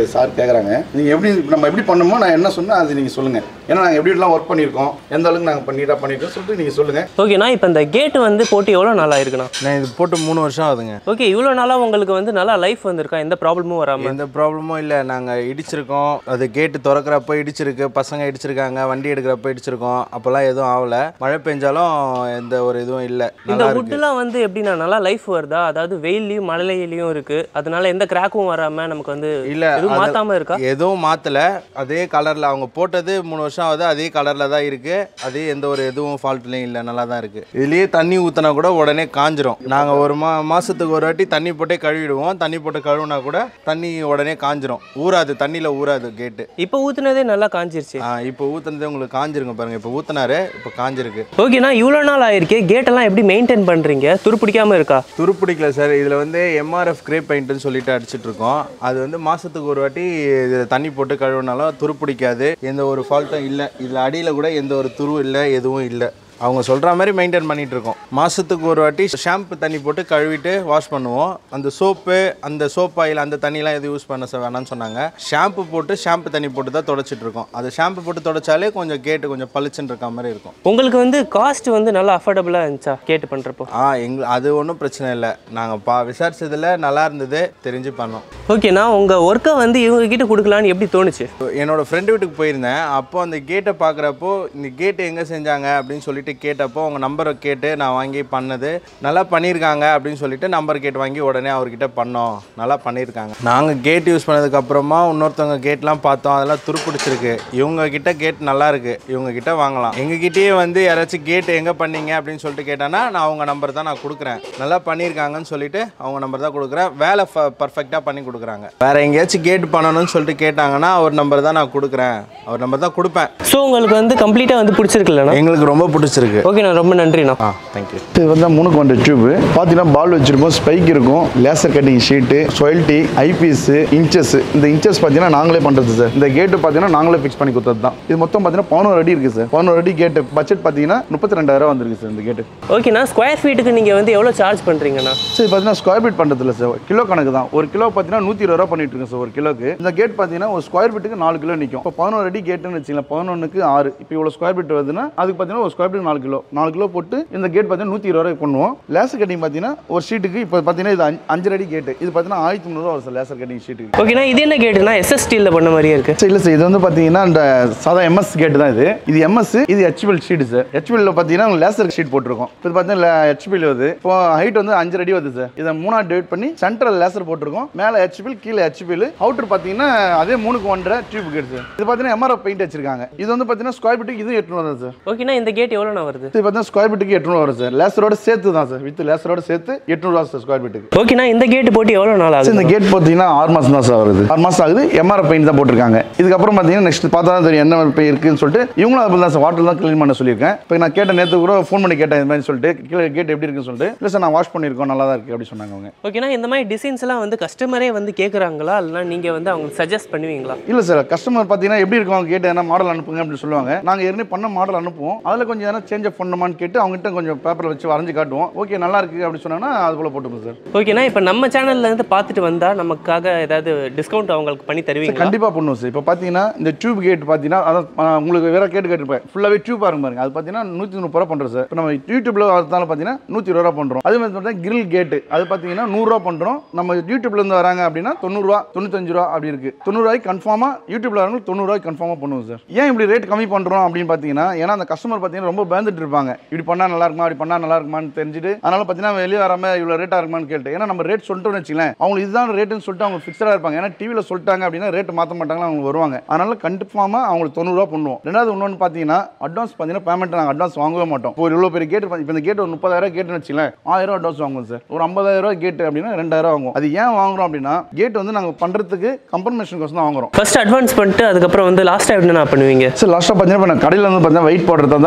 கேட்குறாங்க நீங்கள் எப்படி நம்ம எப்படி பண்ணுமோ நான் என்ன சொன்னேன் அது நீங்கள் சொல்லுங்கள் ஏன்னா நாங்கள் எப்படிலாம் ஒர்க் பண்ணியிருக்கோம் எந்த அளவுக்கு நாங்கள் பண்ணிட்டா பண்ணியிருக்கோம் சொல்லிட்டு நீங்கள் சொல்லுங்கள் ஓகேண்ணா இப்போ இந்த கேட்டு வந்து போட்டு எவ்வளோ நாள் ஆயிருக்குண்ணா நான் இது போட்டு மூணு வருஷம் ஆகுதுங்க ஓகே இவ்வளோ நாளாக உங்களுக்கு வந்து நல்லா லைஃப் வந்திருக்கா எந்த ப்ராப்ளமும் வராமல் எந்த ப்ராப்ளமும் இல்லை நாங்கள் இடிச்சிருக்கோம் அது கேட்டு திறக்கிறப்ப இடிச்சிருக்கு பசங்க இடிச்சிருக்காங்க வண்டி எடுக்கிறப்ப இடிச்சிருக்கோம் அப்போல்லாம் எதுவும் ஆகலை மழை பெஞ்சாலும் எந்த ஒரு இதுவும் இல்லை இந்த நல்லா இருக்கு வுட்டுலாம் வந்து எப்படின்னா நல்லா லைஃப் வருதா அதாவது வெயில்லையும் மழையிலையும் இருக்கு அதனால எந்த கிராக்கும் வராம நமக்கு வந்து இல்லை எதுவும் மாத்தாம இருக்கா எதுவும் மாற்றலை அதே கலரில் அவங்க போட்டது மூணு வருஷம் ஆகுது அதே கலரில் தான் இருக்குது அதே எந்த ஒரு எதுவும் ஃபால்ட்லையும் இல்லை நல்லா தான் இருக்குது இதுலேயே தண்ணி ஊற்றினா கூட உடனே காஞ்சிரும் நாங்கள் ஒரு மா மாதத்துக்கு ஒரு வாட்டி தண்ணி போட்டே கழுவிடுவோம் தண்ணி போட்டு கழுவுனா கூட தண்ணி உடனே காஞ்சிரும் ஊறாது தண்ணியில் ஊறாது கேட்டு இப்போ ஊத்துனதே நல்லா காஞ்சிருச்சு இப்போ ஊற்றுனதே உங்களுக்கு காஞ்சிருங்க பாருங்கள் இப்போ ஊற்றினாரு இப்போ காஞ்சிருக்கு ஓகேண்ணா இவ்வளோ நாள் ஆயிருக்கே கேட்டெல்லாம் எப்படி மெயின்டைன் பண்றீங்க துருப்பிடிக்காம இருக்கா துருப்பிடிக்கல சார் இதில் வந்து எம்ஆர்எஃப் கிரே பெயிண்ட்னு சொல்லிட்டு அடிச்சிட்டு இருக்கோம் அது வந்து மாதத்துக்கு ஒரு வாட்டி இது தண்ணி போட்டு கழுவினாலும் துருப்பிடிக்காது எந்த ஒரு ஃபால்ட்டும் இல்லை இதில் அடியில் கூட எந்த ஒரு துருவும் இல்லை எதுவும் இல்லை அவங்க சொல்கிற மாதிரி மெயின்டைன் பண்ணிட்டு இருக்கோம் மாதத்துக்கு ஒரு வாட்டி ஷாம்பு தண்ணி போட்டு கழுவிட்டு வாஷ் பண்ணுவோம் அந்த சோப்பு அந்த சோப் ஆயில் அந்த தண்ணிலாம் எதுவும் யூஸ் பண்ண ச- வேணாம்னு சொன்னாங்க ஷாம்பு போட்டு ஷாம்பு தண்ணி போட்டு தான் தொடச்சிட்டு இருக்கோம் அது ஷாம்பு போட்டு தொடச்சாலே கொஞ்சம் கேட்டு கொஞ்சம் பளிச்சுன்னு இருக்க மாதிரி இருக்கும் உங்களுக்கு வந்து காஸ்ட் வந்து நல்லா அஃபோர்டபுளாக இருந்துச்சா கேட்டு பண்றப்போ ஆ எங்க அது ஒன்றும் பிரச்சனை இல்லை நாங்கள் பா விசாரிச்சதுல நல்லா இருந்தது தெரிஞ்சு பண்ணோம் ஓகேண்ணா உங்க ஒர்க்கை வந்து இவங்க கிட்ட கொடுக்கலான்னு எப்படி தோணுச்சு என்னோட ஃப்ரெண்டு வீட்டுக்கு போயிருந்தேன் அப்போ அந்த கேட்டை பார்க்குறப்போ இந்த கேட்டு எங்கே செஞ்சாங்க அப்படின்னு சொல்லிட்டு கேட்டப்போ அவங்க நம்பரை கேட்டு நான் வாங்கி பண்ணது நல்லா பண்ணியிருக்காங்க அப்படின்னு சொல்லிட்டு நம்பர் கேட்டு வாங்கி உடனே அவர்கிட்ட பண்ணோம் நல்லா பண்ணியிருக்காங்க நாங்கள் கேட் யூஸ் பண்ணதுக்கப்புறமா இன்னொருத்தவங்க கேட்லாம் பார்த்தோம் அதெல்லாம் துருப்பிடிச்சிருக்கு இவங்க கிட்ட கேட் நல்லா இருக்கு இவங்க கிட்ட வாங்கலாம் எங்ககிட்டயே வந்து யாராச்சும் கேட் எங்கே பண்ணீங்க அப்படின்னு சொல்லிட்டு கேட்டானா நான் அவங்க நம்பர் தான் நான் கொடுக்குறேன் நல்லா பண்ணியிருக்காங்கன்னு சொல்லிட்டு அவங்க நம்பர் தான் கொடுக்குறேன் வேலை பர்ஃபெக்டாக பண்ணி கொடுக்குறாங்க வேற எங்கேயாச்சும் கேட் பண்ணணும்னு சொல்லிட்டு கேட்டாங்கன்னா அவர் நம்பர் தான் நான் கொடுக்குறேன் அவர் நம்பர் தான் கொடுப்பேன் ஸோ உங்களுக்கு வந்து கம்ப்ளீட்டாக வந்து பிடிச்சிருக்குல்லண்ணா எங்களுக்கு ரொம்ப பிடிச்சிருக்கு ஓகேண்ணா ரொம்ப நன்றிண்ணா ஆ தேங்க்யூ இது வந்து மூணுக்கு வந்த டியூப் பார்த்தீங்கன்னா பால் வச்சிருப்போம் ஸ்பைக் இருக்கும் லேசர் கட்டிங் ஷீட்டு சொயல்ட்டி ஐபிஎஸ் இன்ச்சஸ் இந்த இன்ச்சஸ் பார்த்தீங்கன்னா நாங்களே பண்ணுறது சார் இந்த கேட்டு பார்த்தீங்கன்னா நாங்களே ஃபிக்ஸ் பண்ணி கொடுத்தது தான் இது மொத்தம் பார்த்தீங்கன்னா பதினோரு அடி இருக்குது சார் பதினோரு அடி கேட்டு பட்ஜெட் பார்த்தீங்கன்னா முப்பத்தி ரெண்டாயிரம் வந்திருக்கு சார் இந்த கேட்டு ஓகேண்ணா ஸ்கொயர் ஃபீட்டுக்கு நீங்கள் வந்து எவ்வளோ சார்ஜ் பண்ணுறீங்கண்ணா சரி பார்த்தீங்கன்னா ஸ்கொயர் ஃபீட் பண்ணுறது இல்லை சார் கிலோ கணக்கு தான் ஒரு கிலோ பார்த்தீங்கன்னா நூற்றி இருபது ரூபா பண்ணிட்டு இருக்கோம் சார் ஒரு கிலோக்கு இந்த கேட் பார்த்தீங்கன்னா ஒரு ஸ்கொயர் ஃபீட்டுக்கு நாலு கிலோ நிற்கும் இப்போ பதினோரு அடி கேட்டுன்னு வச்சுக்கலாம் பதினொன்றுக்கு ஆறு இப்போ இவ்வளோ ஸ்கொயர் ஃபீட் வருதுன்னா அதுக்கு பார்த்தீங்கன்னா ஒரு ஸ்கொயர் ஃபீட் நாலு கிலோ நாலு கிலோ போட்டு இந்த கேட் பார்த்தீங்கன்னா நூற்றி இருபது ரூபாய் பண்ணுவோம் லேசர் கட்டிங் பார்த்தீங்கன்னா ஒரு ஷீட்டுக்கு இப்போ பார்த்தீங்கன்னா இது அஞ்சு- அஞ்சரை அடி கேட்டு இது பார்த்தீங்கன்னா ஆயிரத்தி முந்நூறுவா வரும் சார் லேசர் கட்டிங் ஷீட்டுக்கு ஓகேண்ணா இது என்ன கேட்டுனா எஸ்எஸ் ஸ்டீலில் பண்ண மாதிரியே இருக்கு சார் இல்லை சார் இது வந்து பார்த்தீங்கன்னா இந்த சாதா எம்எஸ் கேட்டு தான் இது இது எம்எஸ் இது ஹெச்பிஎல் ஷீட் சார் ஹெச்பிஎல்ல பார்த்தீங்கன்னா லேசர் ஷீட் போட்டிருக்கோம் இப்போ பார்த்தீங்கன்னா ஹெச்பிஎல் வருது இப்போ ஹைட் வந்து அஞ்சரை அடி வருது சார் இதை மூணா டிவைட் பண்ணி சென்ட்ரல் லேசர் போட்டிருக்கோம் மேலே ஹெச்பிஎல் கீழே ஹெச்பிஎல் அவுட்டர் பார்த்தீங்கன்னா அதே மூணுக்கு ஒன்றரை டியூப் கேட் சார் இது பார்த்தீங்கன்னா எம்ஆர்எஃப் பெயிண்ட் வச்சிருக்காங்க இது வந்து பார்த்தீங்கன்னா ஸ்கொயர் ஃபீட்டுக்கு இது எட்நூறு தான் சார் ஓகேண்ணா இந்த கேட் எவ்வளோண்ணா வருது இது பார்த்தீங்கன்னா ஸ்கொயர் ஃபீட்டுக்கு எட்நூறு வரும் சார் லேசரோட சேர்த்து தான் சார் வித் லேசரோட சேர்த்து எட்நூறுவா சார் ஸ்கொயர் ஃபீட்டுக்கு ஓகேண்ணா இந்த கேட்டு போட்டு எவ்வளோ நாள் சார் ஆகுது இந்த கேட் பார்த்தீங்கன்னா ஆறு மாதம் தான் சார் வருது ஆறு மாதம் ஆகுது எம்ஆர்எஃப் பெயிண்ட் தான் போட்டிருக்காங்க இதுக்கப்புறம் பார்த்தீங்கன்னா நெக்ஸ்ட் பார்த்தா தான் தெரியும் என்ன பெயிண்ட் இருக்குன்னு சொல்லிட்டு இவங்களும் அப்படி தான் சார் வாட்டர் தான் க்ளீன் பண்ண சொல்லியிருக்கேன் இப்போ நான் கேட்ட நேற்று கூட ஃபோன் பண்ணி கேட்டேன் இந்த மாதிரி சொல்லிட்டு கீழே கேட் எப்படி இருக்குன்னு சொல்லிட்டு இல்லை சார் நான் வாஷ் பண்ணியிருக்கோம் நல்லா தான் இருக்குது அப்படி சொன்னாங்க அவங்க ஓகேண்ணா இந்த மாதிரி டிசைன்ஸ் எல்லாம் வந்து கஸ்டமரே வந்து கேட்குறாங்களா இல்லைனா நீங்கள் வந்து அவங்களுக்கு சஜஸ்ட் பண்ணுவீங்களா இல்லை சார் கஸ்டமர் பார்த்தீங்கன்னா எப்படி இருக்கும் அவங்க கேட்டு என்ன மாடல் அனுப்புங்க அப்படின்னு சொல்லுவாங்க நாங்கள் ஏற்கனவே பண்ண மாடல் அனுப்புவோம் அதில் கொஞ்சம் எதனா சேஞ்ச் அப் பண்ணணுமான்னு கேட்டு அவங்ககிட்ட கொஞ்சம் பேப்பரில் வச்சு வரைஞ்சு காட்டுவோம் ஓகே நல்லா இருக்கு அப்படி சொன்னாங்கன்னா அது போல் போட்டுப்போம் சார் ஓகேண்ணா இப்போ நம்ம சேனல்ல இருந்து பார்த்துட்டு வந்தா நமக்காக ஏதாவது டிஸ்கவுண்ட் அவங்களுக்கு பண்ணி தருவீங்களா கண்டிப்பாக பண்ணுவோம் சார் இப்போ பார்த்தீங்கன்னா இந்த டியூப் கேட் பார்த்தீங்கன்னா அதான் ஆ, உங்களுக்கு வேற கேட்டு கேட்டுருப்பேன் ஃபுல்லாகவே டியூப் பாருங்க பாருங்க அது பார்த்தீங்கன்னா நூற்றி முப்பது ரூபா பண்ணுறோம் சார் இப்போ நம்ம யூடியூப்ல வரதால பார்த்தீங்கன்னா நூற்றி இருபது ரூபா பண்ணுறோம் அதே மாதிரி பார்த்தீங்கன்னா கிரில் கேட்டு அது பார்த்தீங்கன்னா நூறுரூவா பண்ணுறோம் நம்ம யூடியூப்ல இருந்து வராங்க அப்படின்னா தொண்ணூறுரூவா தொண்ணூத்தஞ்சு ரூபா அப்படி இருக்கு தொண்ணூறுவாய்க்கு கன்ஃபார்மாக யூடியூப்ல வரவங்க தொண்ணூறுவாய்க்கு கன்ஃபார்மாக பண்ணுவோம் சார் ஏன் இப்படி ரேட் கம்மி பண்ணுறோம் அப்படின்னு பார்த்தீங்கன்னா ஏன்னா அந்த கஸ்டமர் பார்த்தீங்கன்னா ரொம்ப பயந்துட்டு இருப்பாங்க இப்படி பண்ணால் நல்லா இருக்குமா இப்படி பண்ணால் நல்லா இருக்குமான்னு தெரிஞ்சுட்டு அதனால பார்த்தீங்கன்னா வெளியே வராம இவ்வளோ ரேட்டாக இருக்குமான்னு கேட்டு ஏன்னா நம்ம ரேட் சொல்லிட்டோம்னு வச்சுக்கலாம் அவங்க இதுதான் ரேட்டுன்னு சொல்லிட்டு அவங்க ஃபிக்ஸடாக இருப்பாங்க ஏன்னா டிவியில் சொல்லிட்டாங்க அப்படின்னா ரேட் மாற்ற மாட்டாங்க அவங்க வருவாங்க அதனால கண்டிப்பாக அவங்களுக்கு தொண்ணூறுரூவா பண்ணுவோம் ரெண்டாவது இன்னொன்று பார்த்தீங்கன்னா அட்வான்ஸ் பார்த்தீங்கன்னா பேமெண்ட் நாங்கள் அட்வான்ஸ் வாங்கவே மாட்டோம் இப்போ ஒரு இவ்வளோ பெரிய கேட் இப்போ இந்த கேட் ஒரு முப்பதாயிரம் கேட்டுன்னு வச்சுக்கலாம் ஆயிரம் அட்வான்ஸ் வாங்குவோம் சார் ஒரு ஐம்பதாயிரம் ரூபா கேட் அப்படின்னா ரெண்டாயிரம் வாங்குவோம் அது ஏன் வாங்குறோம் அப்படின்னா கேட் வந்து நாங்கள் பண்ணுறதுக்கு கம்பன்மேஷன் கோசம் தான் வாங்குறோம் ஃபர்ஸ்ட் அட்வான்ஸ் பண்ணிட்டு அதுக்கப்புறம் வந்து லாஸ்ட்டாக எப்படி நான் பண்ணுவீங்க சார் லாஸ்ட்டாக பார்த்தீங்கன்னா இப்போ நான் கடையில் வந்து பார்த்தீங்கன்னா வெயிட் போடுறதா இருந்தால் வெயிட்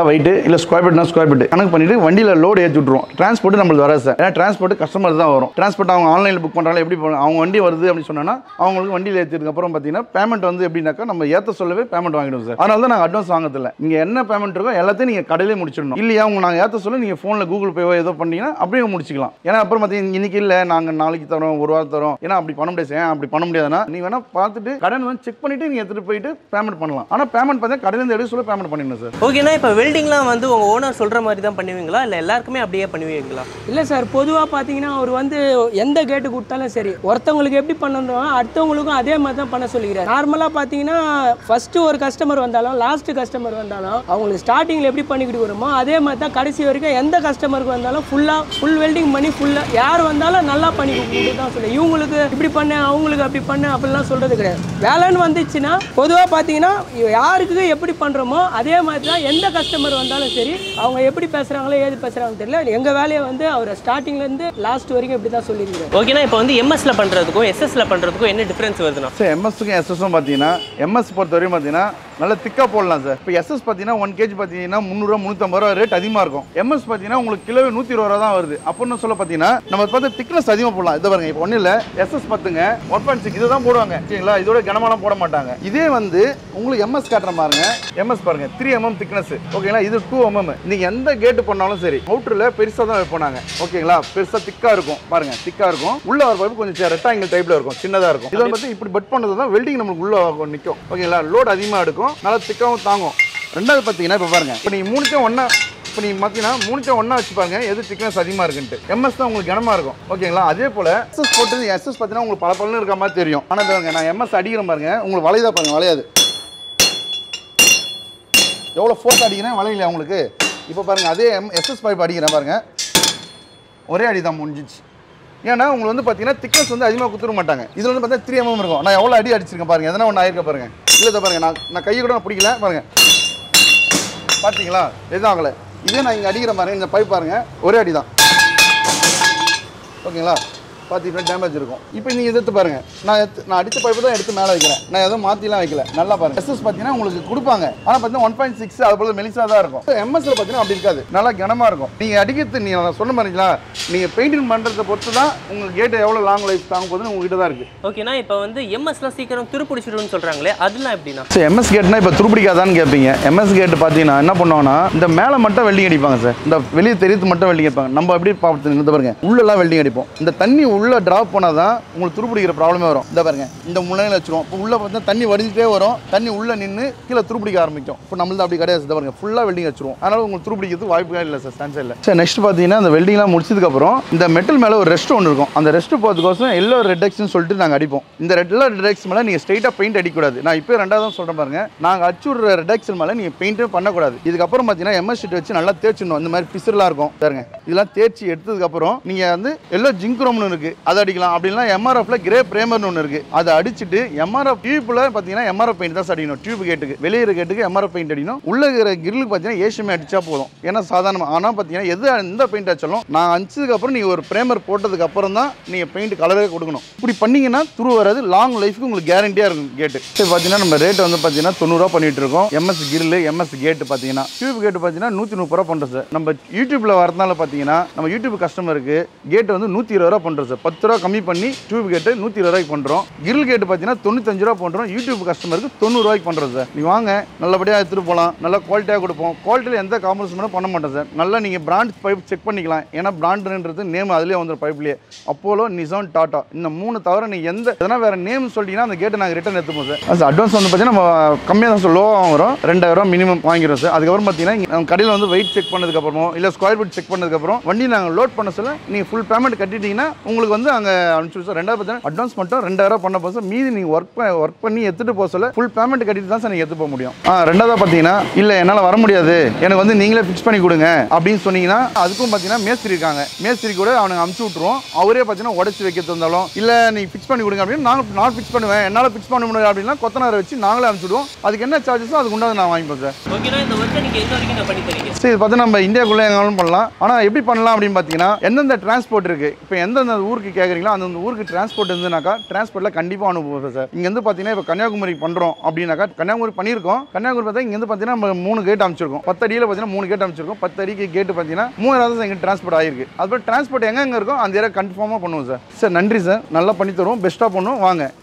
இல்லை ஸ்கொயர் ஃபீட்னா ஸ்கொயர் ஃபீட் கணக்கு பண்ணிட்டு வண்டியில் லோடு ஏற்றி விட்ருவோம் டிரான்ஸ்போர்ட் நம்மளுக்கு வராது சார் ஏன்னா டிரான்ஸ்போர்ட் கஸ்டமர் தான் வரும் டிரான்ஸ்போர்ட் அவங்க ஆன்லைனில் புக் பண்ணுறாங்க எப்படி பண்ண- அவங்க வண்டி வருது அப்படின்னு சொன்னா அவங்களுக்கு வண்டியில் ஏற்றிருக்கு அப்புறம் பார்த்தீங்கன்னா பேமெண்ட் வந்து எப்படின்னாக்கா நம்ம ஏற்ற சொல்லவே பேமெண்ட் வாங்கிடுவோம் சார் அதனால தான் நாங்கள் அட்வான்ஸ் வாங்கதில்ல நீங்கள் என்ன பேமெண்ட் இருக்கோ எல்லாத்தையும் நீங்கள் கடையிலே முடிச்சிடணும் இல்லையா உங்க நாங்கள் ஏற்ற சொல்ல நீங்கள் ஃபோனில் கூகுள் பேவோ ஏதோ பண்ணீங்கன்னா அப்படியே முடிச்சிக்கலாம் ஏன்னா அப்புறம் பார்த்தீங்கன்னா இன்னைக்கு இல்லை நாங்கள் நாளைக்கு தரோம் ஒரு வாரம் தரோம் ஏன்னா அப்படி பண்ண முடியாது சார் ஏன் அப்படி பண்ண முடியாதுன்னா நீ வேணா பார்த்துட்டு கடன் வந்து செக் பண்ணிட்டு நீங்கள் எடுத்துகிட்டு போயிட்டு பேமெண்ட் பண்ணலாம் ஆனால் பேமெண்ட் பார்த்தா கடையிலேருந்து எடுக்க சொல்ல பேமெண்ட் பண்ணிடணும் சார் ஓகேண்ணா இப்போ வெல்டிங்லாம் வந்து உங்கள் ஓனர் சொல்கிற மாதிரி தான் பண்ணுவீங்களா இல்லை எல்லாருக்குமே அப்படியே பண்ணுவீங்களா இல்லை சார் பொதுவாக பார்த்தீங்கன்னா அவர் வந்து எந்த கேட்டு கொடுத்தாலும் சரி ஒருத்தவங்களுக்கு எப்படி பண்ணணும் அடுத்தவங்களுக்கும் அதே மாதிரி தான் பண்ண சொல்லிக்கிறார் நார்மலாக பார்த்தீங்கன்னா ஃபஸ்ட்டு ஒரு கஸ்டமர் வந்தாலும் லாஸ்ட்டு கஸ்டமர் வந்தாலும் அவங்களுக்கு ஸ்டார்டிங்கில் எப்படி பண்ணி கொடுக்குறோமோ அதே மாதிரி தான் கடைசி வரைக்கும் எந்த கஸ்டமருக்கு வந்தாலும் ஃபுல்லாக ஃபுல் வெல்டிங் பண்ணி ஃபுல்லாக யார் வந்தாலும் நல்லா பண்ணி கொடுத்து தான் சொல்லி இவங்களுக்கு இப்படி பண்ணு அவங்களுக்கு அப்படி பண்ணு அப்படிலாம் சொல்கிறது கிடையாது வேலைன்னு வந்துச்சுன்னா பொதுவாக பார்த்தீங்கன்னா யாருக்கு எப்படி பண்ணுறோமோ அதே மாதிரி தான் எந்த கஸ்டமர் வந்தாலும் சரி அவங்க எப்படி பேசுகிறாங்களோ ஏது பேசுகிறாங்கன்னு தெரியல எங்கள் வேலையை வந்து அவர் ஸ்டார்டிங்லேருந்து லாஸ்ட் வரைக்கும் இப்படி தான் சொல்லியிருக்கிறார் ஓகேண்ணா இப்போ வந்து எம்எஸ்ல பண்ணுறதுக்கும் எஸ்எஸ்ல பண்ணுறதுக்கும் என்ன டிஃப்ரென்ஸ் வருதுண்ணா சார் எம்எஸ்க்கும் எஸ்எஸும் பார்த்தீங்கன்னா எம்எஸ் பொறுத்த வரையும் பார்த்தீங்கன்னா நல்லா திக்காக போடலாம் சார் இப்போ எஸ்எஸ் பார்த்தீங்கன்னா ஒன் கேஜி பார்த்தீங்கன்னா முந்நூறுவா முந்நூற்றம்பது ரூபா ரேட் அதிகமாக இருக்கும் எம்எஸ் பார்த்தீங்கன்னா உங்களுக்கு கிலோ நூற்றி இருபது ரூபா தான் வருது அப்படின்னு சொல்ல பார்த்தீங்கன்னா நம்ம பார்த்து திக்னஸ் அதிகமாக போடலாம் இது பாருங்க இப்போ ஒன்றும் இல்லை எஸ்எஸ் பார்த்துங்க ஒன் பாயிண்ட் சிக்ஸ் இதுதான் போடுவாங்க சரிங்களா இதோட கனமாலாம் போட மாட்டாங்க இதே வந்து உங்களுக்கு எம்எஸ் காட்டுற பாருங்க எம்எஸ் பாருங்க த்ரீ எம்எம் திக்னஸ் ஓகேங்களா இது டூ எம்எம் நீங்க எந்த கேட்டு பண்ணாலும் சரி அவுட்டரில் பெருசாக தான் வைப்போம் நாங்க ஓகேங்களா பெருசாக திக்காக இருக்கும் பாருங்க திக்காக இருக்கும் உள்ள வர பைப்பு கொஞ்சம் ரெக்டாங்கிள் டைப்ல இருக்கும் சின்னதாக இருக்கும் இதில் வந்து இப்படி பட் பண்ணது தான் வெல்டிங் நமக்கு உள்ள நிற்கும் ஓகேங்களா லோட் அதிகமாக எடுக்கும் நல்லா திக்காகவும் தாங்கும் ரெண்டாவது பார்த்தீங்கன்னா இப்போ பாருங்க இப்போ நீங்கள் மூணுத்தையும் ஒன்றா இப்போ நீங்கள் பார்த்தீங்கன்னா மூணுத்தையும் ஒன்றா வச்சு பாருங்க எது திக்னஸ் அதிகமாக இருக்குன்ட்டு எம்எஸ் தான் உங்களுக்கு கனமாக இருக்கும் ஓகேங்களா அதே போல் எஸ்எஸ் போட்டு எஸ்எஸ் பார்த்தீங்கன்னா உங்களுக்கு பல பலன்னு இருக்க மாதிரி தெரியும் ஆனால் பாருங்க நான் எம்எஸ் அடிக்கிற பாருங்க உங்களுக்கு வளையதா பாருங்க வளையாது எவ்வளோ ஃபோர்ஸ் அடிக்கிறேன் வளையல உங்களுக்கு இப்போ பாருங்க அதே எம் எஸ்எஸ் பைப் அடிக்கிறேன் பாருங்க ஒரே அடி தான் முடிஞ்சிச்சு ஏன்னா உங்களுக்கு வந்து பார்த்தீங்கன்னா திக்னஸ் வந்து அதிகமாக குத்துற மாட்டாங்க இதில் வந்து பார்த்தா த்ரீ எம்எம் இருக்கும் நான் எவ்வளோ அடி அடிச்சிருக்கேன் பாருங்க எதனா ஒன்று ஆயிருக்க பாருங்க இல்லை இதை பாருங்க நான் நான் கையை கூட நான் பிடிக்கல பாருங்க பார்த்தீங்களா எதுவும் ஆகலை இதே நான் இங்கே அடிக்கிற பாருங்க இந்த பைப் பாருங்க ஒரே அடி தான் ஓகேங்களா பார்த்தீங்கன்னா டேமேஜ் இருக்கும் இப்போ நீங்கள் எடுத்து பாருங்க நான் எடுத்து நான் அடித்த பைப்பு தான் எடுத்து மேலே வைக்கிறேன் நான் எதுவும் மாற்றிலாம் வைக்கல நல்லா பாருங்க எஸ்எஸ் பார்த்தீங்கன்னா உங்களுக்கு கொடுப்பாங்க ஆனால் பார்த்தீங்கன்னா ஒன் பாயிண்ட் சிக்ஸ் அது போல மெலிசா தான் இருக்கும் எம்எஸ்ல பார்த்தீங்கன்னா அப்படி இருக்காது நல்லா கனமாக இருக்கும் நீங்கள் அடிக்கிறது நீங்கள் நான் சொன்ன மாதிரிங்களா நீங்கள் பெயிண்டிங் பண்ணுறதை பொறுத்து தான் உங்கள் கேட்டு எவ்வளோ லாங் லைஃப் தாங்க போகுதுன்னு உங்ககிட்ட தான் இருக்குது ஓகேண்ணா இப்போ வந்து எம்எஸ்லாம் சீக்கிரம் துருப்பிடிச்சிடும்னு சொல்கிறாங்களே அதெல்லாம் எப்படிண்ணா சார் எம்எஸ் கேட்னா இப்போ துருப்பிடிக்காதான்னு கேட்பீங்க எம்எஸ் கேட் பார்த்தீங்கன்னா என்ன பண்ணுவாங்கன்னா இந்த மேலே மட்டும் வெல்டிங் அடிப்பாங்க சார் இந்த வெளியே தெரியுது மட்டும் வெல்டிங் அடிப்பாங்க நம்ம எப்படி பார்த்து இந்த பாருங்க உள்ளெல்லாம் வெல்டிங் அடிப்போம் இந்த தண்ணி உள்ள டிராப் பண்ணால் தான் உங்களுக்கு துருப்பிடிக்கிற ப்ராப்ளமே வரும் இந்த பாருங்க இந்த முனையில் வச்சிருவோம் இப்போ உள்ள பார்த்தா தண்ணி வடிஞ்சிட்டே வரும் தண்ணி உள்ள நின்று கீழே துருப்பிடிக்க ஆரம்பிக்கும் இப்போ நம்மளது அப்படி கிடையாது இந்த பாருங்க ஃபுல்லாக வெல்டிங் வச்சிருவோம் அதனால உங்களுக்கு துருப்பிடிக்கிறது வாய்ப்பு இல்லை சார் சான்ஸ் இல்லை சார் நெக்ஸ்ட் பார்த்தீங்கன்னா இந்த வெல்டிங்லாம் முடிச்சதுக்கப்புறம் இந்த மெட்டல் மேலே ஒரு ரெஸ்ட் ஒன்று இருக்கும் அந்த ரெஸ்ட் போகிறதுக்கோசம் எல்லோ ரெடெக்ஸ்னு சொல்லிட்டு நாங்கள் அடிப்போம் இந்த ரெட்ல ரெடெக்ஸ் மேலே நீங்கள் ஸ்ட்ரைட்டாக பெயிண்ட் அடிக்கக்கூடாது நான் இப்போ ரெண்டாவது சொல்கிறேன் பாருங்க நாங்கள் அடிச்சு விடுற ரெடெக்ஷன் மேலே நீங்கள் பெயிண்ட்டே பண்ணக்கூடாது இதுக்கப்புறம் பார்த்தீங்கன்னா எம்எஸ் ஷீட் வச்சு நல்லா தேய்ச்சிடணும் இந்த மாதிரி பிசுலாம் இருக்கும் பாருங்க இதெல்லாம் தேய்ச்சி எடுத்ததுக்கப்புறம் நீங்கள் வந்து எல்லோ ஜிங்க்ரோம்னு இருக்குது அதை அடிக்கலாம் அப்படின்னா எம்ஆர்எஃப்ல கிரே பிரேமர்னு ஒன்று இருக்குது அதை அடிச்சுட்டு எம்ஆர்எஃப் டியூப்பில் பார்த்தீங்கன்னா எம்ஆர்எஃப் பெயிண்ட் தான் அடிக்கணும் டியூப் கேட்டுக்கு வெளியே கேட்டுக்கு எம்ஆர்எஃப் பெயிண்ட் அடிக்கணும் உள்ள இருக்கிற கிரிலுக்கு பார்த்தீங்கன்னா ஏஷியமே அடிச்சா போதும் ஏன்னா சாதாரண ஆனால் பார்த்தீங்கன்னா எது எந்த பெயிண்ட் அடிச்சாலும் நான் அடிச்சதுக்கு அப்புறம் நீங்கள் ஒரு பிரேமர் போட்டதுக்கு அப்புறம் தான் நீங்கள் பெயிண்ட் கலரே கொடுக்கணும் இப்படி பண்ணீங்கன்னா துரு வராது லாங் லைஃப்க்கு உங்களுக்கு கேரண்டியாக இருக்கும் கேட்டு சரி பார்த்தீங்கன்னா நம்ம ரேட் வந்து பார்த்தீங்கன்னா தொண்ணூறுரூவா பண்ணிட்டு இருக்கோம் எம்எஸ் கிரில் எம்எஸ் கேட்டு பார்த்தீங்கன்னா டியூப் கேட்டு பார்த்தீங்கன்னா நூற்றி முப்பது ரூபா பண்ணுறோம் சார் நம்ம யூடியூப்ல வரதுனால பார்த்தீங்கன்னா நம்ம யூடியூப் கஸ்டமருக்கு கேட் வந்து நூற்றி இருபது ரூபா பண்ணுறோம் சார் பத்து ரூபா கம்மி பண்ணி டியூப் கேட்டு நூற்றி இருபது ரூபாய்க்கு பண்ணுறோம் கிரில் கேட்டு பார்த்தீங்கன்னா தொண்ணூத்தஞ்சு ரூபா பண்ணுறோம் யூடியூப் கஸ்டமருக்கு தொண்ணூறுரூவாய்க்கு பண்ணுறோம் சார் நீ வாங்க நல்லபடியாக எடுத்துகிட்டு போகலாம் நல்லா குவாலிட்டியாக கொடுப்போம் குவாலிட்டியில் எந்த காம்ப்ரமைஸும் பண்ண மாட்டோம் சார் நல்லா நீங்கள் பிராண்ட் பைப் செக் பண்ணிக்கலாம் ஏன்னா பிராண்டுன்றது நேம் அதுலேயே வந்துடும் பைப்லேயே அப்போலோ நிசான் டாட்டா இந்த மூணு தவிர நீ எந்த எதனா வேறு நேம் சொல்லிட்டீங்கன்னா அந்த கேட்டை நாங்கள் ரிட்டன் எடுத்துப்போம் சார் அது அட்வான்ஸ் வந்து பார்த்தீங்கன்னா நம்ம கம்மியாக தான் சார் லோவாக வரும் ரெண்டாயிரம் மினிமம் வாங்கிடும் சார் அதுக்கப்புறம் பார்த்தீங்கன்னா இங்க நம்ம கடையில் வந்து வெயிட் செக் பண்ணதுக்கப்புறமோ இல்லை ஸ்கொயர் ஃபீட் செக் பண்ணதுக்கப்புறம் வண்டி நாங்கள் லோட் பண்ண சொல்ல நீங்கள் ஃபுல் பேமெண்ட் கட்டிட்டீங்கன்னா உங்களுக்கு வந்து அங்கே அனுப்பிச்சு சார் ரெண்டாயிரம் பார்த்தீங்கன்னா அட்வான்ஸ் மட்டும் ரெண்டாயிரம் பண்ண போது மீதி நீங்கள் ஒர்க் ஒர்க் பண்ணி எடுத்துகிட்டு போக சொல்ல ஃபுல் பேமெண்ட் கட்டிட்டு தான் சார் நீங்கள் எடுத்து போக முடியும் ஆ ரெண்டாவது பார்த்தீங்கன்னா இல்லை என்னால் வர முடியாது எனக்கு வந்து நீங்களே ஃபிக்ஸ் பண்ணி கொடுங்க அப்படின்னு சொன்னீங்கன்னா அதுக்கும் பார்த்தீங்கன்னா மேஸ்திரி இருக்காங்க மேஸ்திரி கூட அவனுக்கு அமுச்சு விட்ருவோம் அவரே பார்த்தீங்கன்னா உடச்சி வைக்கிறது இருந்தாலும் இல்லை நீங்கள் ஃபிக்ஸ் பண்ணி கொடுங்க அப்படின்னு நாங்கள் நான் ஃபிக்ஸ் பண்ணுவேன் என்னால் ஃபிக்ஸ் பண்ண முடியாது அப்படின்னா கொத்தனாரை வச்சு நாங்களே அமுச்சு விடுவோம் அதுக்கு என்ன சார்ஜஸோ அதுக்கு உண்டாது நான் வாங்கிப்போம் சார் ஓகேண்ணா இந்த ஒர்க்கை நீங்கள் எந்த வரைக்கும் நான் பண்ணி தரீங்க சரி இது பார்த்து நம்ம இந்தியாக்குள்ளே எங்காலும் பண்ணலாம் ஆனால் எப்படி பண்ணலாம் அப்படின்னு பார்த்தீங்கன்னா எந்தெந்த டிரான்ஸ்போர்ட் இருக்குது இப்போ எந்தெந்த ஊருக்கு கேட்குறீங்களோ அந்த ஊருக்கு டிரான்ஸ்போர்ட் இருந்துனாக்கா டிரான்ஸ்போர்ட்டில் கண்டிப்பாக அனுப்புவோம் சார் இங்கேருந்து பார்த்தீங்கன்னா இப்போ கன்னியாகுமரி பண்ணுறோம் அப்படின்னாக்கா கன்னியாகுமரி பண்ணியிருக்கோம் கன்னியாகுமரி பார்த்தா இங்கேருந்து பார்த்தீங்கன்னா நம்ம மூணு கேட் அமைச்சிருக்கோம் பத்து அடியில் பார்த்தீங்கன்னா மூணு கேட் அமைச்சிருக்கோம் பத்து அடிக்கு கேட்டு பார்த்தீங்கன்னா மூணாவது தான் எங்கள் டிரான்ஸ்போர்ட் ஆயிருக்கு அதுபோல் டிரான்ஸ்போர்ட் எங்கே எங்கே இருக்கோ அந்த ஏரியா கன்ஃபார்மாக பண்ணுவோம் சார் சார் நன்றி சார் நல்லா பண்ணி தருவோம் பெஸ்ட்டாக பண்ணுவோம் வாங்க